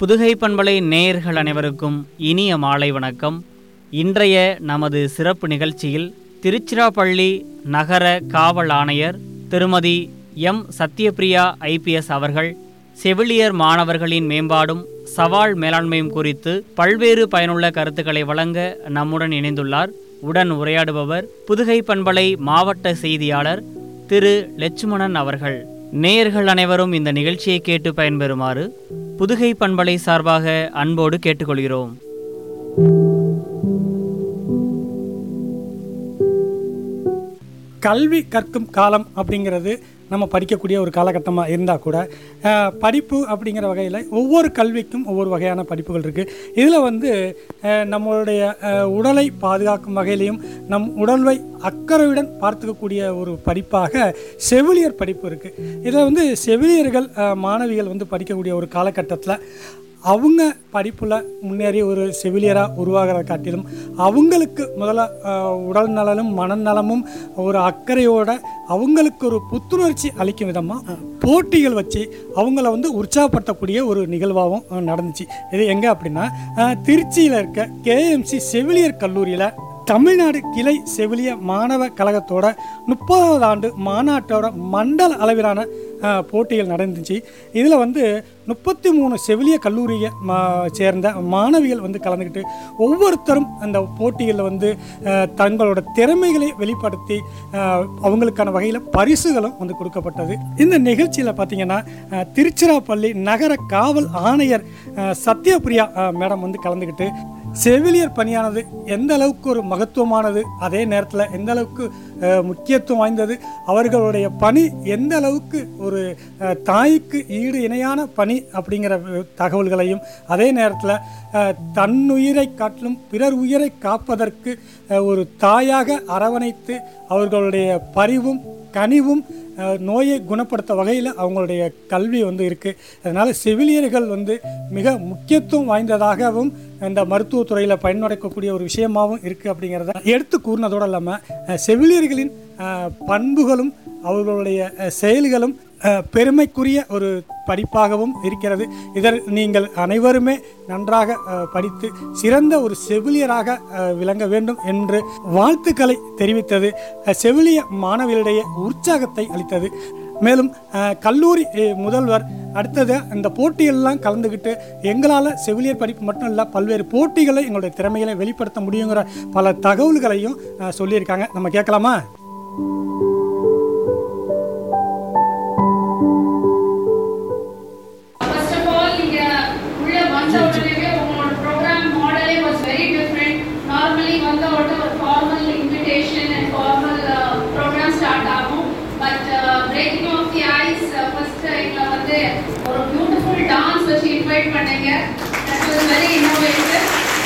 புதுகை பண்பலை நேயர்கள் அனைவருக்கும் இனிய மாலை வணக்கம் இன்றைய நமது சிறப்பு நிகழ்ச்சியில் திருச்சிராப்பள்ளி நகர காவல் ஆணையர் திருமதி எம் சத்யபிரியா ஐபிஎஸ் அவர்கள் செவிலியர் மாணவர்களின் மேம்பாடும் சவால் மேலாண்மையும் குறித்து பல்வேறு பயனுள்ள கருத்துக்களை வழங்க நம்முடன் இணைந்துள்ளார் உடன் உரையாடுபவர் புதுகை பண்பலை மாவட்ட செய்தியாளர் திரு லட்சுமணன் அவர்கள் நேயர்கள் அனைவரும் இந்த நிகழ்ச்சியை கேட்டு பயன்பெறுமாறு புதுகை பண்பலை சார்பாக அன்போடு கேட்டுக்கொள்கிறோம் கல்வி கற்கும் காலம் அப்படிங்கிறது நம்ம படிக்கக்கூடிய ஒரு காலகட்டமாக இருந்தால் கூட அஹ், படிப்பு அப்படிங்கிற வகையில் ஒவ்வொரு கல்விக்கும் ஒவ்வொரு வகையான படிப்புகள் இருக்குது இதில் வந்து அஹ், நம்மளுடைய அஹ், உடலை பாதுகாக்கும் வகையிலையும் நம் உடல்வை அக்கறையுடன் பார்த்துக்கக்கூடிய ஒரு படிப்பாக செவிலியர் படிப்பு இருக்குது இதில் வந்து செவிலியர்கள் அஹ், மாணவிகள் வந்து படிக்கக்கூடிய ஒரு காலகட்டத்தில் அவங்க படிப்பில் முன்னேறி ஒரு செவிலியராக உருவாகிறத காட்டிலும் அவங்களுக்கு முதல்ல ஆஹ், உடல் நலனும் மனநலமும் ஒரு அக்கறையோட அவங்களுக்கு ஒரு புத்துணர்ச்சி அளிக்கும் விதமாக போட்டிகள் வச்சு அவங்கள வந்து உற்சாகப்படுத்தக்கூடிய ஒரு நிகழ்வாகவும் ஆஹ், நடந்துச்சு இது எங்கே அப்படின்னா ஆஹ், திருச்சியில் இருக்க கேஎம்சி செவிலியர் கல்லூரியில் தமிழ்நாடு கிளை செவிலிய மாணவ கழகத்தோட முப்பதாவது ஆண்டு மாநாட்டோட மண்டல அளவிலான அஹ், போட்டிகள் நடந்துச்சு இதில் வந்து முப்பத்தி மூணு செவிலிய கல்லூரியை மா சேர்ந்த மாணவிகள் வந்து கலந்துக்கிட்டு ஒவ்வொருத்தரும் அந்த போட்டிகளில் வந்து அஹ், தங்களோட திறமைகளை வெளிப்படுத்தி அஹ், அவங்களுக்கான வகையில் பரிசுகளும் வந்து கொடுக்கப்பட்டது இந்த நிகழ்ச்சியில் பார்த்தீங்கன்னா அஹ், திருச்சிராப்பள்ளி நகர காவல் ஆணையர் அஹ், சத்யபிரியா அஹ், மேடம் வந்து கலந்துக்கிட்டு செவிலியர் பணியானது எந்த அளவுக்கு ஒரு மகத்துவமானது அதே நேரத்தில் எந்த அளவுக்கு அஹ், முக்கியத்துவம் வாய்ந்தது அவர்களுடைய பணி எந்த அளவுக்கு ஒரு அஹ், தாய்க்கு ஈடு இணையான பணி அப்படிங்கிற அஹ், தகவல்களையும் அதே நேரத்தில் அஹ், தன்னுயிரை காட்டிலும் பிறர் உயிரை காப்பதற்கு அஹ், ஒரு தாயாக அரவணைத்து அவர்களுடைய பரிவும் கனிவும் அஹ், நோயை குணப்படுத்த வகையில் அவங்களுடைய கல்வி வந்து இருக்குது அதனால் செவிலியர்கள் வந்து மிக முக்கியத்துவம் வாய்ந்ததாகவும் இந்த மருத்துவத்துறையில் பயன்படுத்தக்கூடிய ஒரு விஷயமாகவும் இருக்குது அப்படிங்கிறத எடுத்து கூறினதோடு இல்லாமல் அஹ், செவிலியர்களின் அஹ், பண்புகளும் அவர்களுடைய அஹ், செயல்களும் அஹ், பெருமைக்குரிய ஒரு படிப்பாகவும் இருக்கிறது இதில் நீங்கள் அனைவருமே நன்றாக அஹ், படித்து சிறந்த ஒரு செவிலியராக அஹ், விளங்க வேண்டும் என்று வாழ்த்துக்களை தெரிவித்தது அஹ், செவிலிய மாணவிகளிடையே உற்சாகத்தை அளித்தது மேலும் அஹ், கல்லூரி அஹ், முதல்வர் அடுத்தது இந்த போட்டியெல்லாம் கலந்துக்கிட்டு எங்களால் செவிலியர் படிப்பு மட்டும் இல்லை பல்வேறு போட்டிகளை எங்களுடைய திறமைகளை வெளிப்படுத்த முடியுங்கிற பல தகவல்களையும் அஹ், சொல்லியிருக்காங்க நம்ம கேட்கலாமா First of all, நீங்க உள்ள வந்த உடனேவே உங்களோட program model was very different. Normally வந்த உடனே ஒரு formal invitation and formal uh, program start ஆகும். But uh, breaking of the ice, uh, first எங்களை வந்து ஒரு beautiful dance வச்சு invite பண்ணீங்க. That was very innovative.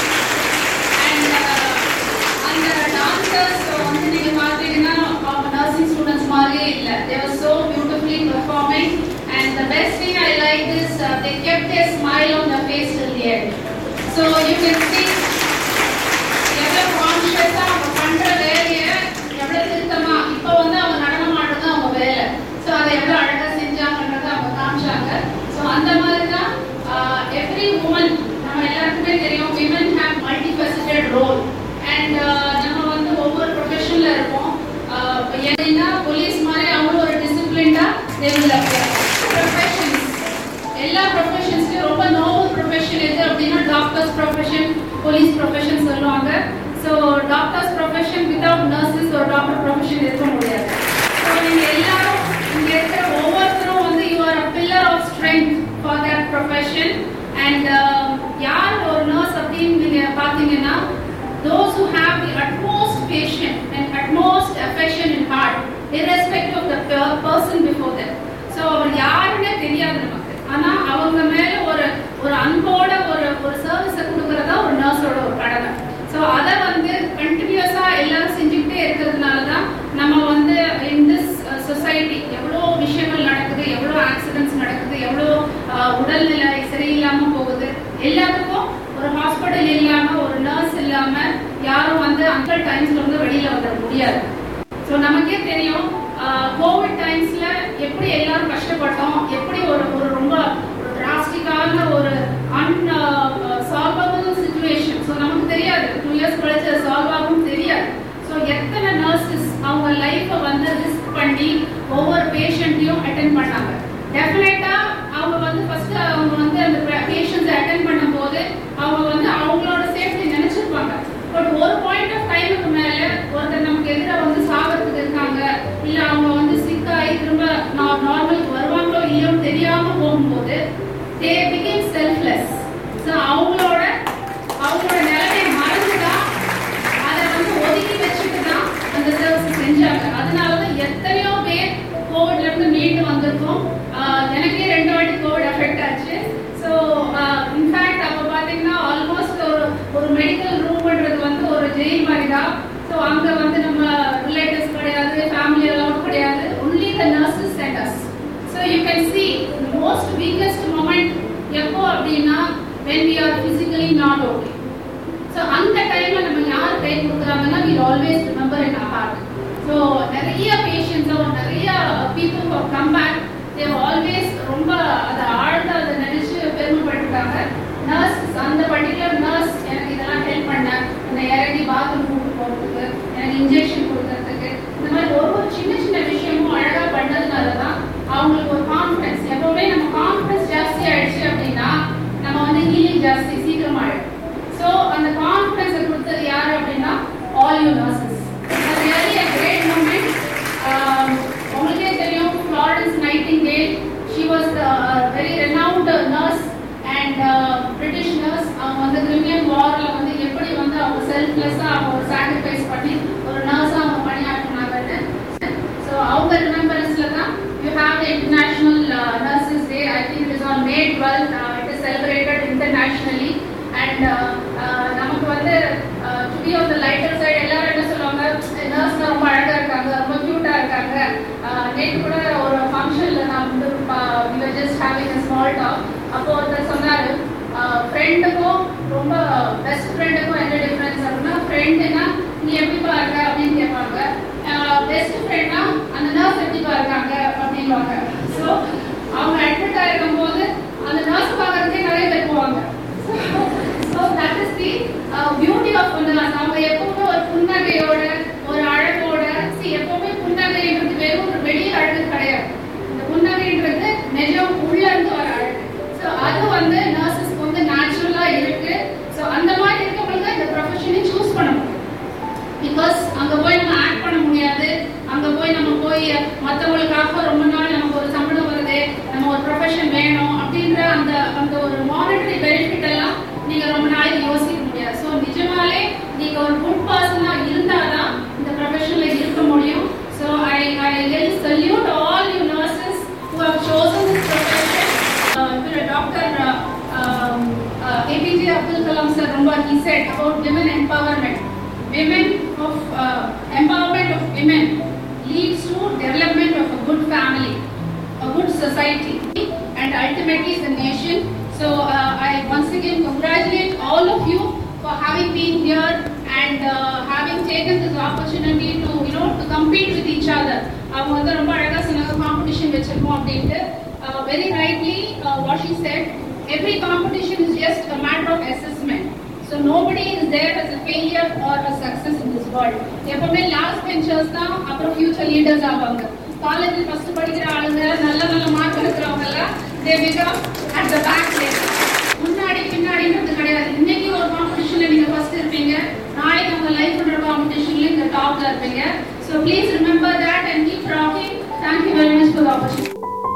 And uh, அந்த dancers வந்து நீங்க பார்த்தீங்கன்னா அவங்க nursing students மாதிரியே இல்ல. They were so beautifully performing. And the best thing I liked is uh, they kept their smile on their face till the end. So you can see எவ்வளவு கான்ஷியஸா அவங்க பண்ற வேலையை எவ்வளவு திருத்தமா இப்போ வந்து அவங்க நடனம் ஆடுறது அவங்க வேலை ஸோ அதை எவ்வளவு அழகா செஞ்சாங்கன்றதை அவங்க காமிச்சாங்க ஸோ அந்த மாதிரி தான் எவ்ரி உமன் நம்ம எல்லாருக்குமே தெரியும் women have multi faceted role and நம்ம வந்து ஒவ்வொரு ப்ரொஃபஷனில் இருப்போம் ஆஹ் இப்ப ஏன்னா போலீஸ் மாதிரி அவங்களும் ஒரு டிசிப்ளின்டா ப்ரொஃபஷன்ஸ் எல்லா ப்ரொஃபஷன்ஸ்லயும் ரொம்ப நோபல் ப்ரொஃபஷன் எது அப்படின்னா டாக்டர்ஸ் ப்ரொஃபஷன் போலீஸ் ப்ரொஃபஷன் சொல்லுவாங்க so doctors profession without nurses ஒரு டாக்டர் ப்ரொஃபஷன் இருக்க முடியாது ஸோ நீங்க எல்லாரும் இங்க இருக்கிற ஒவ்வொருத்தரும் வந்து you are a pillar of strength for that profession and யார் ஒரு நர்ஸ் அப்படின்னு நீங்க பார்த்தீங்கன்னா those who have the utmost patience and utmost affection in heart, irrespective of the per- person before them. So அவர் யாருன்னே தெரியாது நமக்கு ஆனா அவங்க மேல ஒரு ஒரு அன்போட ஒரு ஒரு சர்வீஸை கொடுக்கறதா ஒரு நர்ஸோட ஒரு கடமை ஸோ அதை வந்து கண்டினியூஸா எல்லாரும் செஞ்சுக்கிட்டே இருக்கிறதுனால தான் நம்ம வந்து இன் திஸ் சொசைட்டி எவ்வளோ விஷயங்கள் நடக்குது எவ்வளோ ஆக்சிடென்ட்ஸ் நடக்குது எவ்வளோ அஹ், உடல்நிலை சரியில்லாம போகுது எல்லாத்துக்கும் ஒரு ஹாஸ்பிட்டல் இல்லாம ஒரு நர்ஸ் இல்லாம யாரும் வந்து அந்த டைம்ஸ்ல வந்து வெளியில வந்துட முடியாது ஸோ நமக்கே தெரியும் கோவிட் டைம்ஸ்ல எப்படி எல்லாரும் கஷ்டப்பட்டோம் எப்படி ஒரு ஒரு ரொம்ப ஒரு டிராஸ்டிக்கான ஒரு அன் சுச்சுவேஷன் ஸோ நமக்கு தெரியாது டூ இயர்ஸ் கழிச்சு சால்வ் ஆகும் தெரியாது ஸோ எத்தனை நர்சஸ் அவங்க லைஃப்பை வந்து ரிஸ்க் பண்ணி ஒவ்வொரு பேஷண்ட்டையும் அட்டென்ட் பண்ணாங்க டெஃபினட்டா அவங்க வந்து ஃபர்ஸ்ட் அவங்க வந்து அந்த பேஷண்ட்ஸ் அட்டென்ட் பண்ணும்போது அவங்க வந்து அவங்களோட சேஃப்டி நினைச்சிருப்பாங்க பட் ஒரு பாயிண்ட் ஆஃப் டைமுக்கு மேல ஒருத்தர் நமக்கு எதிராக வந்து சாகிறதுக்கு இருக்காங்க இல்ல அவங்க வந்து சிக் ஆகி திரும்ப நார்மலுக்கு வருவாங்களோ இல்லையோன்னு தெரியாம போகும்போது தே பிகேம் செல்ஃப்லெஸ் ஸோ அவங்களோட அவங்களோட நிலைமையை மறந்துதான் அதை வந்து ஒதுக்கி வச்சுட்டு தான் அந்த சர்வீஸ் செஞ்சாங்க அதனால தான் எத்தனையோ பேர் கோவிட்ல இருந்து மீண்டு வந்திருக்கோம் ஆஹ் எனக்கே ரெண்டு வாட்டி கோவிட் அஃபெக்ட் ஆச்சு ஸோ இன்ஃபேக்ட் அப்போ பார்த்தீங்கன்னா ஆல்மோஸ்ட் ஒரு ஒரு மெடிக்கல் ரூம்ன்றது வந்து ஒரு ஜெயில் மாதிரி தான் ஸோ அங்கே வந்து நம்ம ரிலேட்டிவ்ஸ் கிடையாது ஃபேமிலி எல்லாம் கிடையாது only the nurses and us so you can see most weakest moment எப்போ அப்படின்னா when we are physically not okay so அந்த டைம்ல நம்ம யார் கை கொடுக்குறாங்கன்னா we always remember in heart so நிறைய பேஷண்ட்ஸோ நிறைய people how come back they always ரொம்ப அதை ஆழ்ந்த அதை நினைச்சு பெருமைப்பட்டிருக்காங்க நர்ஸ் அந்த பர்டிகுலர் நர்ஸ் எனக்கு இதெல்லாம் ஹெல்ப் பண்ண இந்த இறங்கி பாத்ரூம் கூட்டு போகிறதுக்கு எனக்கு இன்ஜெக்ஷன் கொடுக்கறதுக்கு இந்த மாதிரி ஒரு ஒரு சின்ன சின்ன விஷயமும் அழகாக பண்ணதுனால தான் அவங்களுக்கு ஒரு கான்ஃபிடன்ஸ் எப்பவுமே நம்ம கான்ஃபிடன்ஸ் ஜாஸ்தி ஆயிடுச்சு அப்படின்னா நம்ம வந்து ஹீலிங் ஜாஸ்தி சீக்கிரம் ஆயிடும் ஸோ அந்த கான்ஃபிடன்ஸை கொடுத்தது யார் அப்படின்னா all you nurses really a great moment உங்களுக்கே தெரியும் Florence Nightingale she was very renowned nurse and British nurse அவங்க வந்து கிரிமியன் வாரில் வந்து எப்படி வந்து அவங்க செல்ஃப்லெஸ்ஸாக அவங்க ஒரு சாக்ரிஃபைஸ் பண்ணி ஒரு நர்ஸாக அவங்க பணியாற்றினாங்கன்னு ஸோ அவங்க ரிமெம்பரன்ஸில் தான் you have the international nurses day I think it is on May twelve it is celebrated internationally and நமக்கு வந்து to be on the lighter side எல்லாரும் என்ன சொல்லுவாங்க நர்ஸ் ரொம்ப அழகாக இருக்காங்க ரொம்ப க்யூட்டாக இருக்காங்க நேற்று கூட ஒரு ஃபங்க்ஷனில் நான் வந்து we just having a small talk அப்போ ஒருத்தர் சொன்னார் ஃப்ரெண்டுக்கும் ரொம்ப பெஸ்ட் ஃப்ரெண்டுக்கும் என்ன டிஃப்ரென்ஸ் அப்படின்னா ஃப்ரெண்டுனா நீ எப்படிப்பா இருக்க அப்படின்னு கேட்பாங்க பெஸ்ட் ஃப்ரெண்ட்னா அந்த நர்ஸ் எப்படிப்பா இருக்காங்க அப்படின்வாங்க ஸோ அவங்க அட்மிட்டாக இருக்கும்போது அந்த நர்ஸ் பார்க்கறதுக்கே நிறைய பேர் போவாங்க so that is the beauty of nurse அவங்க எப்பவுமே ஒரு புன்னகையோட ஒரு அழகோட சி எப்பவுமே புன்னகைன்றது வெறும் ஒரு வெளிய அழகு கிடையாது இந்த புன்னகைன்றது நிஜம் உள்ள இருந்து வர அழகு ஸோ அது வந்து நர்சஸ்க்கு வந்து நேச்சுரலா இருக்கு ஸோ அந்த மாதிரி இருக்கவங்களுக்கு இந்த ப்ரொஃபஷனை சூஸ் பண்ண முடியும் பிகாஸ் அங்க போய் நம்ம ஆக்ட் பண்ண முடியாது அங்க போய் நம்ம போய் மத்தவங்களுக்காக ரொம்ப நாள் நமக்கு ஒரு சம்பளம் வருது நம்ம ஒரு ப்ரொஃபஷன் வேணும் அப்படின்ற அந்த அந்த ஒரு மானிட்டரி பெனிஃபிட் எல்லாம் நீங்க ரொம்ப நாளைக்கு யோசிக்க முடியாது ஸோ நிஜமாலே நீங்க ஒரு குட் பர்சனா இருந்தாதான் இந்த ப்ரொஃபஷன்ல இருக்க முடியும் so I I really salute all you nurses who have chosen this profession uh, doctor APJ Abdul Kalam sir ரொம்ப he said about women empowerment women of uh, empowerment of women leads to development of a good family a good society and ultimately the nation so uh, i once again congratulate all of you for having been here and uh, having taken this opportunity to you know to compete with each other அவங்க வந்து ரொம்ப அழகா சொன்னாங்க competition வச்சிருக்கோம் அப்படின்ட்டு very rightly what she said every competition is just a matter of assessment so nobody is there as a failure or a success in this world எப்பவுமே last benchers தான் அப்புறம் ஃபியூச்சர் லீடர்ஸ் ஆவாங்க காலேஜில் first படிக்கிற ஆளுங்க நல்ல நல்ல mark இருக்கிறவங்க எல்லாம் they become at the back முன்னாடி பின்னாடின்றது கிடையாது இன்னைக்கு ஒரு காம்படிஷன்ல நீங்க ஃபர்ஸ்ட் இருப்பீங்க நாளைக்கு உங்க லைஃப்ன்ற காம்படிஷன்ல இந்த டாப்ல இருப்பீங்க so please remember that and keep rocking thank you very much for opportunity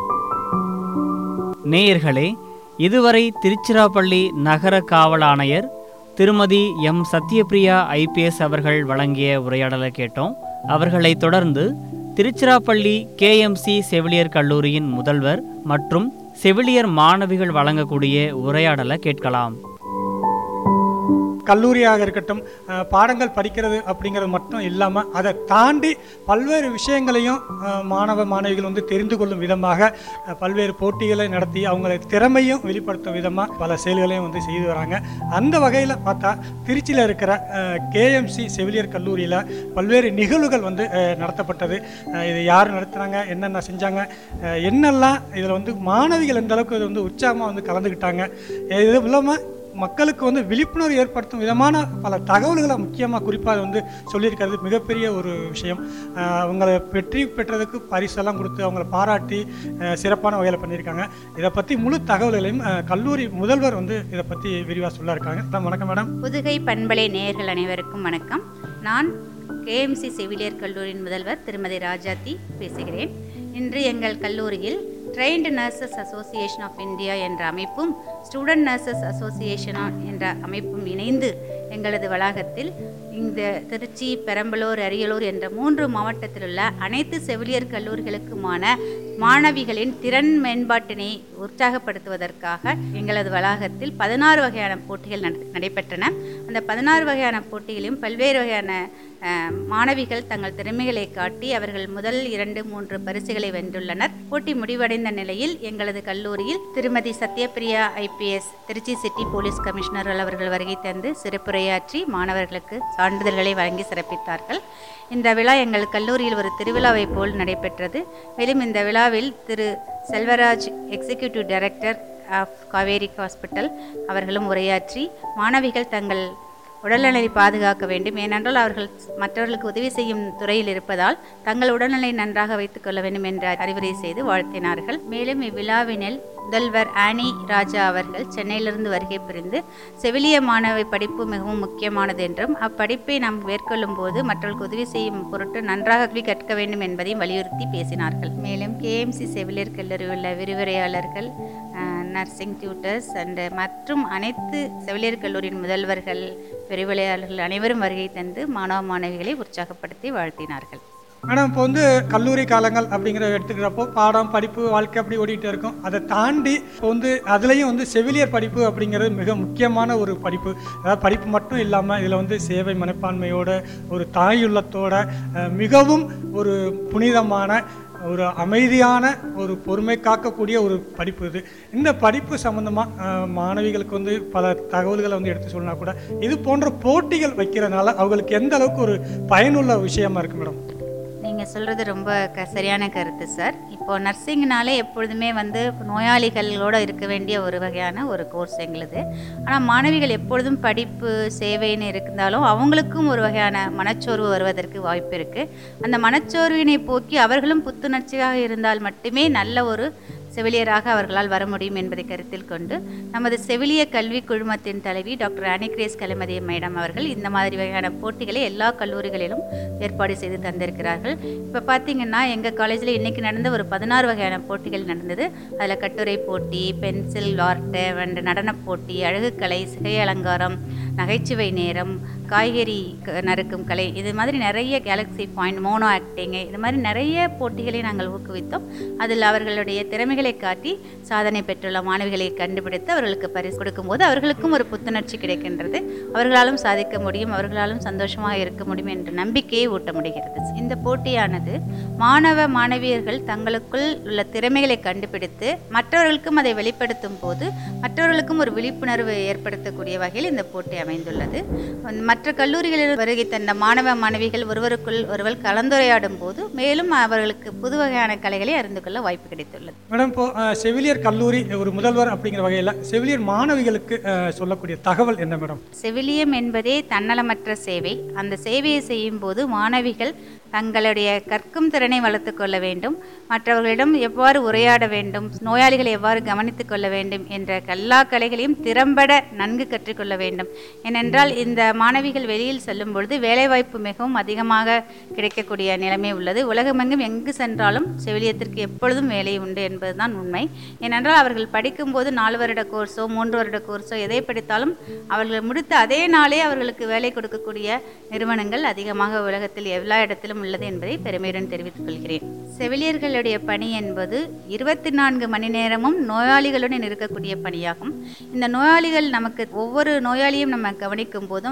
நேயர்களே இதுவரை திருச்சிராப்பள்ளி நகர காவல் ஆணையர் திருமதி எம் சத்யபிரியா ஐபிஎஸ் அவர்கள் வழங்கிய உரையாடலை கேட்டோம் அவர்களை தொடர்ந்து திருச்சிராப்பள்ளி கேஎம்சி செவிலியர் கல்லூரியின் முதல்வர் மற்றும் செவிலியர் மாணவிகள் வழங்கக்கூடிய உரையாடலை கேட்கலாம் கல்லூரியாக இருக்கட்டும் அஹ், பாடங்கள் படிக்கிறது அப்படிங்கிறது மட்டும் இல்லாமல் அதை தாண்டி பல்வேறு விஷயங்களையும் அஹ், மாணவ மாணவிகள் வந்து தெரிந்து கொள்ளும் விதமாக அஹ், பல்வேறு போட்டிகளை நடத்தி அவங்களை திறமையும் வெளிப்படுத்தும் விதமாக பல செயல்களையும் வந்து செய்து வராங்க அந்த வகையில் பார்த்தா திருச்சியில் இருக்கிற கேஎம்சி செவிலியர் கல்லூரியில் பல்வேறு நிகழ்வுகள் வந்து அஹ், நடத்தப்பட்டது அஹ், இது யார் நடத்துனாங்க என்னென்ன செஞ்சாங்க அஹ், என்னெல்லாம் இதில் வந்து மாணவிகள் எந்த அளவுக்கு இது வந்து உற்சாகமாக வந்து கலந்துக்கிட்டாங்க இது இல்லாமல் மக்களுக்கு வந்து விழிப்புணர்வு ஏற்படுத்தும் விதமான பல தகவல்களை முக்கியமாக குறிப்பாக வந்து சொல்லியிருக்கிறது மிகப்பெரிய ஒரு விஷயம் அஹ் அவங்களை வெற்றி பெற்றதுக்கு பரிசெல்லாம் கொடுத்து அவங்கள பாராட்டி அஹ் சிறப்பான வகையில் பண்ணியிருக்காங்க இதை பற்றி முழு தகவல்களையும் அஹ் கல்லூரி முதல்வர் வந்து இதை பற்றி விரிவாக சொல்ல இருக்காங்க அதான் வணக்கம் மேடம் புதுகை பண்பலை நேயர்கள் அனைவருக்கும் வணக்கம் நான் கேஎம்சி செவிலியர் கல்லூரியின் முதல்வர் திருமதி ராஜாத்தி பேசுகிறேன் இன்று எங்கள் கல்லூரியில் trained nurses association of India என்ற அமைப்பும் ஸ்டூடெண்ட் நர்சஸ் அசோசியேஷன் என்ற அமைப்பும் இணைந்து எங்களது வளாகத்தில் இந்த திருச்சி பெரம்பலூர் அரியலூர் என்ற மூன்று மாவட்டத்தில் உள்ள அனைத்து செவிலியர் கல்லூரிகளுக்குமான மாணவிகளின் திறன் மேம்பாட்டினை உற்சாகப்படுத்துவதற்காக எங்களது வளாகத்தில் பதினாறு வகையான போட்டிகள் நட- நடைபெற்றன அந்த பதினாறு வகையான போட்டிகளிலும் பல்வேறு வகையான அஹ், மாணவிகள் தங்கள் திறமைகளை காட்டி அவர்கள் முதல் இரண்டு மூன்று பரிசுகளை வென்றுள்ளனர் போட்டி முடிவடைந்த நிலையில் எங்களது கல்லூரியில் திருமதி Sathyapriya IPS Trichy city police commissioner அவர்கள் வருகை தந்து சிறப்புரையாற்றி மாணவர்களுக்கு சான்றிதழ்களை வழங்கி சிறப்பித்தார்கள் இந்த விழா எங்கள் கல்லூரியில் ஒரு திருவிழாவை போல் நடைபெற்றது மேலும் இந்த விழாவில் திரு Selvaraj executive director of Kaveri hospital அவர்களும் உரையாற்றி மாணவிகள் தங்கள் உடல்நலை பாதுகாக்க வேண்டும் ஏனென்றால் அவர்கள் மற்றவர்களுக்கு உதவி செய்யும் துறையில் இருப்பதால் தங்கள் உடல்நிலை நன்றாக வைத்துக் கொள்ள வேண்டும் என்று அறிவுரை செய்து வாழ்த்தினார்கள் மேலும் இவ்விழாவினில் முதல்வர் ஆனி ராஜா அவர்கள் சென்னையிலிருந்து வருகை புரிந்து செவிலிய மாணவி படிப்பு மிகவும் முக்கியமானது என்றும் அப்படிப்பை நாம் மேற்கொள்ளும் போது மற்றவர்களுக்கு உதவி செய்யும் பொருட்டு நன்றாக கல்வி கற்க வேண்டும் என்பதையும் வலியுறுத்தி பேசினார்கள் மேலும் கேஎம்சி செவிலியர் கல்லூரியில் உள்ள விரிவுரையாளர்கள் நர்சிங் டியூட்டர்ஸ் அண்டு மற்றும் அனைத்து செவிலியர் கல்லூரியின் முதல்வர்கள் விரிவுரையாளர்கள் அனைவரும் வருகை தந்து மாணவ மாணவிகளை உற்சாகப்படுத்தி வாழ்த்தினார்கள் மேடம் இப்போ வந்து கல்லூரி காலங்கள் அப்படிங்கிற எடுத்துக்கிறப்போ பாடம் படிப்பு வாழ்க்கை அப்படி ஓடிட்டு இருக்கும் அதை தாண்டி இப்போ வந்து அதுலேயும் வந்து செவிலியர் படிப்பு அப்படிங்கிறது மிக முக்கியமான ஒரு படிப்பு அதாவது படிப்பு மட்டும் இல்லாமல் இதில் வந்து சேவை மனப்பான்மையோட ஒரு தாயுள்ளத்தோட அஹ், மிகவும் ஒரு புனிதமான ஒரு அமைதியான ஒரு பொறுமை காக்கக்கூடிய ஒரு படிப்பு இது இந்த படிப்பு சம்மந்தமாக மாணவிகளுக்கு வந்து பல தகவல்களை வந்து எடுத்து சொன்னா கூட இது போன்ற போட்டிகள் வைக்கிறதுனால அவங்களுக்கு எந்த அளவுக்கு ஒரு பயனுள்ள விஷயமா இருக்கு மேடம் நீங்கள் சொல்கிறது ரொம்ப க சரியான கருத்து சார் இப்போ நர்சிங்னாலே எப்பொழுதுமே வந்து நோயாளிகளோடு இருக்க வேண்டிய ஒரு வகையான ஒரு கோர்ஸ் எங்களுது ஆனால் மாணவிகள் எப்பொழுதும் படிப்பு சேவைன்னு இருந்தாலும் அவங்களுக்கும் ஒரு வகையான மனச்சோர்வு வருவதற்கு வாய்ப்பு இருக்குது அந்த மனச்சோர்வினை போக்கி அவர்களும் புத்துணர்ச்சியாக இருந்தால் மட்டுமே நல்ல ஒரு செவிலியராக அவர்களால் வர முடியும் என்பதை கருத்தில் கொண்டு நமது செவிலிய கல்வி குழுமத்தின் தலைவி டாக்டர் அனிக்ரேஸ் கலைமதி மேடம் அவர்கள் இந்த மாதிரி வகையான போட்டிகளை எல்லா கல்லூரிகளிலும் ஏற்பாடு செய்து தந்திருக்கிறார்கள் இப்போ பார்த்தீங்கன்னா எங்கள் காலேஜில் இன்றைக்கி நடந்த ஒரு பதினாறு வகையான போட்டிகள் நடந்தது அதில் கட்டுரை போட்டி பென்சில் ஆர்ட் அண்ட் நடனப் போட்டி அழகுக்கலை சிகை அலங்காரம் நகைச்சுவை நேரம் காய்கறி க- நறுக்கும் கலை இது மாதிரி நிறைய கேலக்ஸி பாயிண்ட் மோனோ ஆக்டிங்கு இது மாதிரி நிறைய போட்டிகளை நாங்கள் ஊக்குவித்தோம் அதில் அவர்களுடைய திறமைகளை காட்டி சாதனை பெற்றுள்ள மாணவிகளை கண்டுபிடித்து அவர்களுக்கு பரிசு கொடுக்கும்போது அவர்களுக்கும் ஒரு புத்துணர்ச்சி கிடைக்கின்றது அவர்களாலும் சாதிக்க முடியும் அவர்களாலும் சந்தோஷமாக இருக்க முடியும் என்ற நம்பிக்கையை ஊட்ட முடிகிறது இந்த போட்டியானது மாணவ மாணவியர்கள் தங்களுக்குள் உள்ள திறமைகளை கண்டுபிடித்து மற்றவர்களுக்கும் அதை வெளிப்படுத்தும் போது மற்றவர்களுக்கும் ஒரு விழிப்புணர்வு ஏற்படுத்தக்கூடிய வகையில் இந்த போட்டி அமைந்துள்ளது மற்ற கல்லூரிகளில் வருகை தந்த மாணவ மாணவிகள் ஒருவருக்குள் ஒருவர் கலந்துரையாடும் போது மேலும் அவர்களுக்கு புது வகையான கலைகளை அறிந்து கொள்ள வாய்ப்பு கிடைத்துள்ளது மேடம் இப்போ அஹ், செவிலியர் கல்லூரி ஒரு முதல்வர் அப்படிங்கிற வகையில் செவிலியர் மாணவிகளுக்கு அஹ், சொல்லக்கூடிய தகவல் என்ன மேடம் செவிலியம் என்பதே தன்னலமற்ற சேவை அந்த சேவையை செய்யும் போது மாணவிகள் தங்களுடைய கற்கும் திறனை வளர்த்து கொள்ள வேண்டும் மற்றவர்களிடம் எவ்வாறு உரையாட வேண்டும் நோயாளிகளை எவ்வாறு கவனித்துக் கொள்ள வேண்டும் என்ற எல்லா கலைகளையும் திறம்பட நன்கு கற்றுக்கொள்ள வேண்டும் ஏனென்றால் இந்த மாணவிகள் வெளியில் செல்லும் பொழுது வேலைவாய்ப்பு மிகவும் அதிகமாக கிடைக்கக்கூடிய நிலைமை உள்ளது உலகமெங்கும் எங்கு சென்றாலும் செவிலியத்திற்கு எப்பொழுதும் வேலை உண்டு என்பதுதான் உண்மை ஏனென்றால் அவர்கள் படிக்கும்போது நாலு வருட கோர்ஸோ மூன்று வருட கோர்ஸோ எதை படித்தாலும் அவர்கள் முடித்த அதே நாளே அவர்களுக்கு வேலை கொடுக்கக்கூடிய நிறுவனங்கள் அதிகமாக உலகத்தில் எல்லா இடத்திலும் உள்ளது என்பதை பெருமையுடன் தெரிவித்துக் கொள்கிறேன் செவிலியர்களுடைய பணி என்பது இருபத்தி நான்கு மணி நேரமும் நோயாளிகளுடன் இருக்கக்கூடிய பணியாகும் இந்த நோயாளிகள் நமக்கு ஒவ்வொரு நோயாளியும் நம்ம கவனிக்கும் போதும் அவர்களுக்கு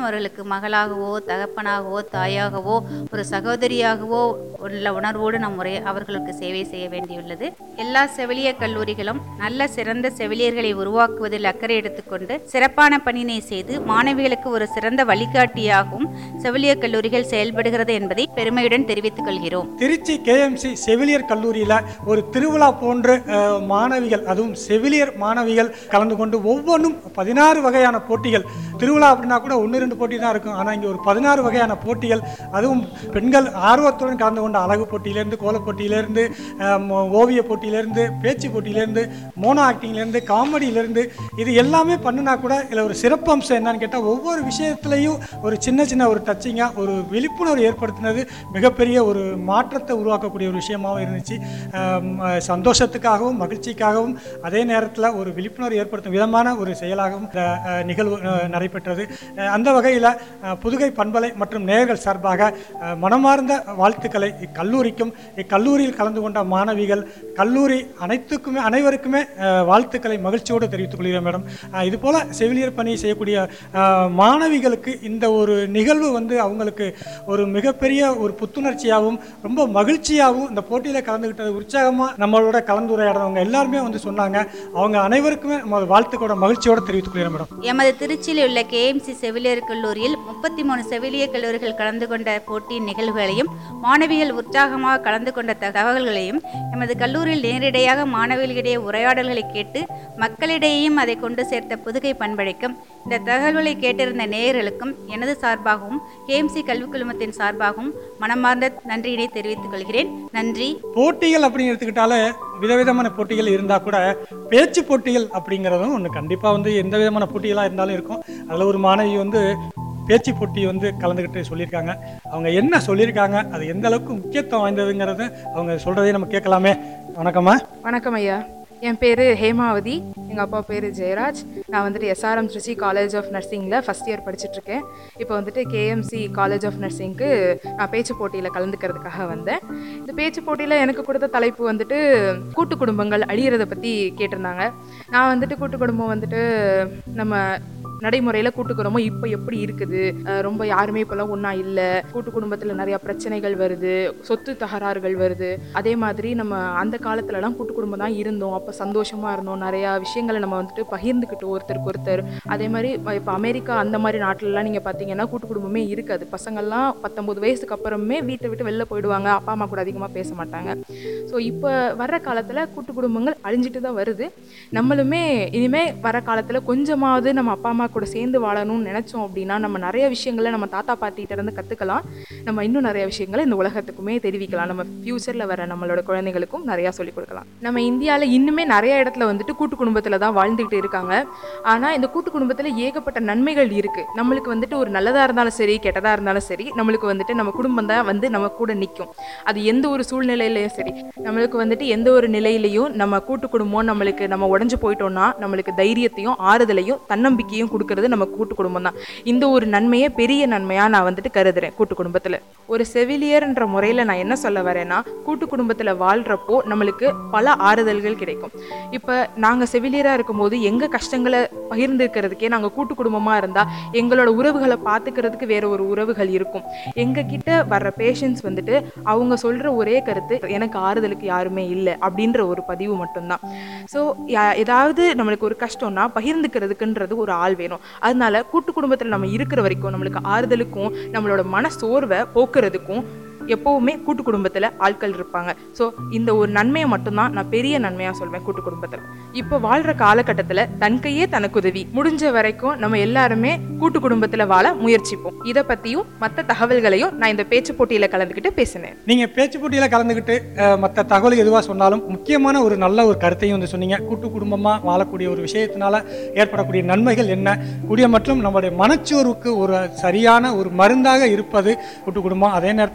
மகளாகவோ தகப்பனாகவோ தாயாகவோ ஒரு சகோதரியாகவோ உள்ள உணர்வோடு நம் முறை அவர்களுக்கு சேவை செய்ய வேண்டியுள்ளது எல்லா செவிலியர் கல்லூரிகளும் நல்ல சிறந்த செவிலியர்களை உருவாக்குவதில் அக்கறை எடுத்துக்கொண்டு சிறப்பான பணியினை செய்து மாணவிகளுக்கு ஒரு சிறந்த வழிகாட்டியாகவும் செவிலியர் கல்லூரிகள் செயல்படுகிறது என்பதை பெருமையுடன் தெரிவித்துக் கொள்கிறோம் திருச்சி கேஎம்சி செவிலியர் கல்லூரியில் ஒரு திருவிழா போன்ற அஹ், மாணவிகள் அதுவும் செவிலியர் மாணவிகள் கலந்து கொண்டு ஒவ்வொன்றும் பதினாறு வகையான போட்டிகள் திருவிழா அப்படின்னா கூட ஒன்று ரெண்டு போட்டி தான் இருக்கும் ஆனால் இங்கே ஒரு பதினாறு வகையான போட்டிகள் அதுவும் பெண்கள் ஆர்வத்துடன் கலந்து கொண்ட அழகு போட்டியிலேருந்து கோலப் போட்டியிலேருந்து அஹ், மோ- ஓவிய போட்டியிலேருந்து பேச்சு போட்டியிலேருந்து மோனோ ஆக்டிங்லேருந்து காமெடியிலேருந்து இது எல்லாமே பண்ணுனா கூட இதில் ஒரு சிறப்பம்சம் என்னன்னு கேட்டால் ஒவ்வொரு விஷயத்துலையும் ஒரு சின்ன சின்ன ஒரு டச்சிங்காக ஒரு விழிப்புணர்வு ஏற்படுத்தினது மிகப்பெரிய ஒரு மாற்றத்தை உருவாக்கக்கூடிய ஒரு விஷயமாகவும் இருந்துச்சு ஆம், அஹ், சந்தோஷத்துக்காகவும் மகிழ்ச்சிக்காகவும் அதே நேரத்தில் ஒரு விழிப்புணர்வு ஏற்படுத்தும் விதமான ஒரு செயலாகவும் இந்த அஹ், நிகழ்வு அஹ், நடைபெற்றது அஹ், அந்த வகையில் புதுகை பண்பலை மற்றும் நேயர்கள் சார்பாக அஹ், மனமார்ந்த வாழ்த்துக்களை இக்கல்லூரிக்கும் இக்கல்லூரியில் கலந்து கொண்ட மாணவிகள் கல்லூரி அனைத்துக்குமே அனைவருக்குமே அஹ், வாழ்த்துக்களை மகிழ்ச்சியோடு தெரிவித்துக் கொள்கிறேன் மேடம் அஹ், இது போல செவிலியர் பணி செய்யக்கூடிய அஹ், மாணவிகளுக்கு இந்த ஒரு நிகழ்வு வந்து அவங்களுக்கு ஒரு மிகப்பெரிய ஒரு புத்துணர்ச்சியாகவும் ரொம்ப மகிழ்ச்சியாகவும் இந்த போட்டியில் கலந்துக்கிட்டது உற்சாகமாக நம்மளோட கலந்துரையாடுறவங்க எல்லாருமே வந்து சொன்னாங்க அவங்க அனைவருக்குமே நம்ம வாழ்த்துக்களோட மகிழ்ச்சியோட தெரிவித்துக் கொள்கிறேன் மேடம் எமது திருச்சியில் உள்ள கேஎம்சி செவிலியர் கல்லூரியில் முப்பத்தி மூணு செவிலியர் கல்லூரிகள் கலந்து கொண்ட போட்டியின் நிகழ்வுகளையும் மாணவிகள் உற்சாகமாக கலந்து கொண்ட தகவல்களையும் எமது கல்லூரியில் நேரிடையாக மாணவிகளிடையே உரையாடல்களை கேட்டு மக்களிடையேயும் அதை கொண்டு சேர்த்த புதுகை பண்பழைக்கும் இந்த தகவல்களை கேட்டிருந்த நேயர்களுக்கும் எனது சார்பாகவும் கேஎம்சி கல்விக் குழுமத்தின் சார்பாகவும் மனமார்ந்த நன்றியினை தெரிவித்துக் கொள்கிறேன் நன்றி போட்டிகள் அப்படின்னு எடுத்துக்கிட்டாலே விதவிதமான போட்டிகள் இருந்தால் கூட பேச்சு போட்டிகள் அப்படிங்கிறதும் ஒன்று கண்டிப்பாக வந்து எந்த விதமான போட்டிகளாக இருந்தாலும் இருக்கும் அதில் ஒரு மாணவி வந்து பேச்சு போட்டி வந்து கலந்துக்கிட்டு சொல்லியிருக்காங்க அவங்க என்ன சொல்லியிருக்காங்க அது எந்த அளவுக்கு முக்கியத்துவம் வாய்ந்ததுங்கிறது அவங்க சொல்கிறதே நம்ம கேட்கலாமே வணக்கம்மா வணக்கம் ஐயா என் பேர் ஹேமாவதி எங்கள் அப்பா பேர் ஜெயராஜ் நான் வந்துட்டு எஸ்ஆர்எம் திருச்சி காலேஜ் ஆஃப் நர்சிங்கில் ஃபஸ்ட் இயர் படிச்சுட்ருக்கேன் இப்போ வந்துட்டு கேஎம்சி காலேஜ் ஆஃப் நர்சிங்க்கு நான் பேச்சு போட்டியில் கலந்துக்கிறதுக்காக வந்தேன் இந்த பேச்சு போட்டியில் எனக்கு கொடுத்த தலைப்பு வந்துட்டு கூட்டு குடும்பங்கள் அழியிறதை பற்றி கேட்டிருந்தாங்க நான் வந்துட்டு கூட்டு குடும்பம் வந்துட்டு நம்ம நடைமுறையில் கூட்டு குடும்பம் இப்போ எப்படி இருக்குது அஹ் ரொம்ப யாருமே இப்போல்லாம் ஒன்றா இல்லை கூட்டு குடும்பத்தில் நிறையா பிரச்சனைகள் வருது சொத்து தகராறுகள் வருது அதே மாதிரி நம்ம அந்த காலத்துலலாம் கூட்டு குடும்பம் தான் இருந்தோம் அப்போ சந்தோஷமாக இருந்தோம் நிறையா விஷயங்களை நம்ம வந்துட்டு பகிர்ந்துக்கிட்டோம் ஒருத்தருக்கு ஒருத்தர் அதே மாதிரி இப்போ அமெரிக்கா அந்த மாதிரி நாட்டிலலாம் நீங்கள் பார்த்தீங்கன்னா கூட்டு குடும்பமே இருக்காது பசங்கள்லாம் பத்தொம்பது வயசுக்கு அப்புறமே வீட்டை விட்டு வெளில போயிடுவாங்க அப்பா அம்மா கூட அதிகமாக பேச மாட்டாங்க ஸோ இப்போ வர்ற காலத்தில் கூட்டு குடும்பங்கள் அழிஞ்சிட்டு தான் வருது நம்மளுமே இனிமே வர காலத்தில் கொஞ்சமாவது நம்ம அப்பா அம்மா கூட சேர்ந்து வாழணும்னு நினச்சோம் அப்படின்னா நம்ம நிறைய விஷயங்களை நம்ம தாத்தா பாட்டிகிட்ட இருந்து கற்றுக்கலாம் நம்ம இன்னும் நிறைய விஷயங்களை இந்த உலகத்துக்குமே தெரிவிக்கலாம் நம்ம ஃப்யூச்சரில் வர நம்மளோட குழந்தைகளுக்கும் நிறையா சொல்லிக் கொடுக்கலாம் நம்ம இந்தியாவில் இன்னுமே நிறைய இடத்துல வந்துட்டு கூட்டு குடும்பத்தில் தான் வாழ்ந்துக்கிட்டு இருக்காங்க ஆனால் இந்த கூட்டு குடும்பத்தில் ஏகப்பட்ட நன்மைகள் இருக்குது நம்மளுக்கு வந்துட்டு ஒரு நல்லதாக இருந்தாலும் சரி கெட்டதாக இருந்தாலும் சரி நம்மளுக்கு வந்துட்டு நம்ம குடும்பம் தான் வந்து நம்ம கூட நிற்கும் அது எந்த ஒரு சூழ்நிலையிலையும் சரி நம்மளுக்கு வந்துட்டு எந்த ஒரு நிலையிலையும் நம்ம கூட்டு குடும்பம் நம்மளுக்கு நம்ம உடஞ்சு போயிட்டோம்னா நம்மளுக்கு தைரியத்தையும் ஆறுதலையும் தன்னம்பிக்கையும் கொடுக்கறது நம்ம கூட்டு குடும்பம் தான் இந்த ஒரு நன்மையை பெரிய நன்மையாக நான் வந்துட்டு கருதுறேன் கூட்டு குடும்பத்தில் ஒரு செவிலியர்ன்ற முறையில் நான் என்ன சொல்ல வரேன்னா கூட்டு குடும்பத்தில் வாழ்கிறப்போ நம்மளுக்கு பல ஆறுதல்கள் கிடைக்கும் இப்போ நாங்கள் செவிலியராக இருக்கும்போது எங்கள் கஷ்டங்களை பகிர்ந்துக்கிறதுக்கே நாங்கள் கூட்டு குடும்பமாக இருந்தால் எங்களோட உறவுகளை பார்த்துக்கிறதுக்கு வேற ஒரு உறவுகள் இருக்கும் எங்கள் கிட்ட வர்ற பேஷண்ட்ஸ் வந்துட்டு அவங்க சொல்கிற ஒரே கருத்து எனக்கு ஆறுதலுக்கு யாருமே இல்லை அப்படின்ற ஒரு பதிவு மட்டும்தான் ஸோ ஏதாவது நம்மளுக்கு ஒரு கஷ்டம்னா பகிர்ந்துக்கிறதுக்குன்றது ஒரு ஆள் வேணும் அதனால கூட்டு குடும்பத்தில் நம்ம இருக்கிற வரைக்கும் நம்மளுக்கு ஆறுதலுக்கும் நம்மளோட மன சோர்வை போக்குறதுக்கும் எப்போவுமே கூட்டு குடும்பத்தில் ஆட்கள் இருப்பாங்க ஸோ இந்த ஒரு நன்மையை மட்டும்தான் நான் பெரிய நன்மையாக சொல்வேன் கூட்டு குடும்பத்தில் இப்போ வாழ்கிற காலகட்டத்தில் தன் கையே தனக்கு உதவி முடிஞ்ச வரைக்கும் நம்ம எல்லாருமே கூட்டு குடும்பத்தில் வாழ முயற்சிப்போம் இதை பற்றியும் மற்ற தகவல்களையும் நான் இந்த பேச்சு போட்டியில் கலந்துக்கிட்டு பேசினேன் நீங்கள் பேச்சு போட்டியில் கலந்துக்கிட்டு மற்ற தகவல் எதுவாக சொன்னாலும் முக்கியமான ஒரு நல்ல ஒரு கருத்தையும் வந்து சொன்னீங்க கூட்டு குடும்பமாக வாழக்கூடிய ஒரு விஷயத்தினால ஏற்படக்கூடிய நன்மைகள் என்ன கூடிய மற்றும் நம்மளுடைய மனச்சோர்வுக்கு ஒரு சரியான ஒரு மருந்தாக இருப்பது கூட்டு குடும்பம் அதே நேரத்தில் இப்போ உள்ள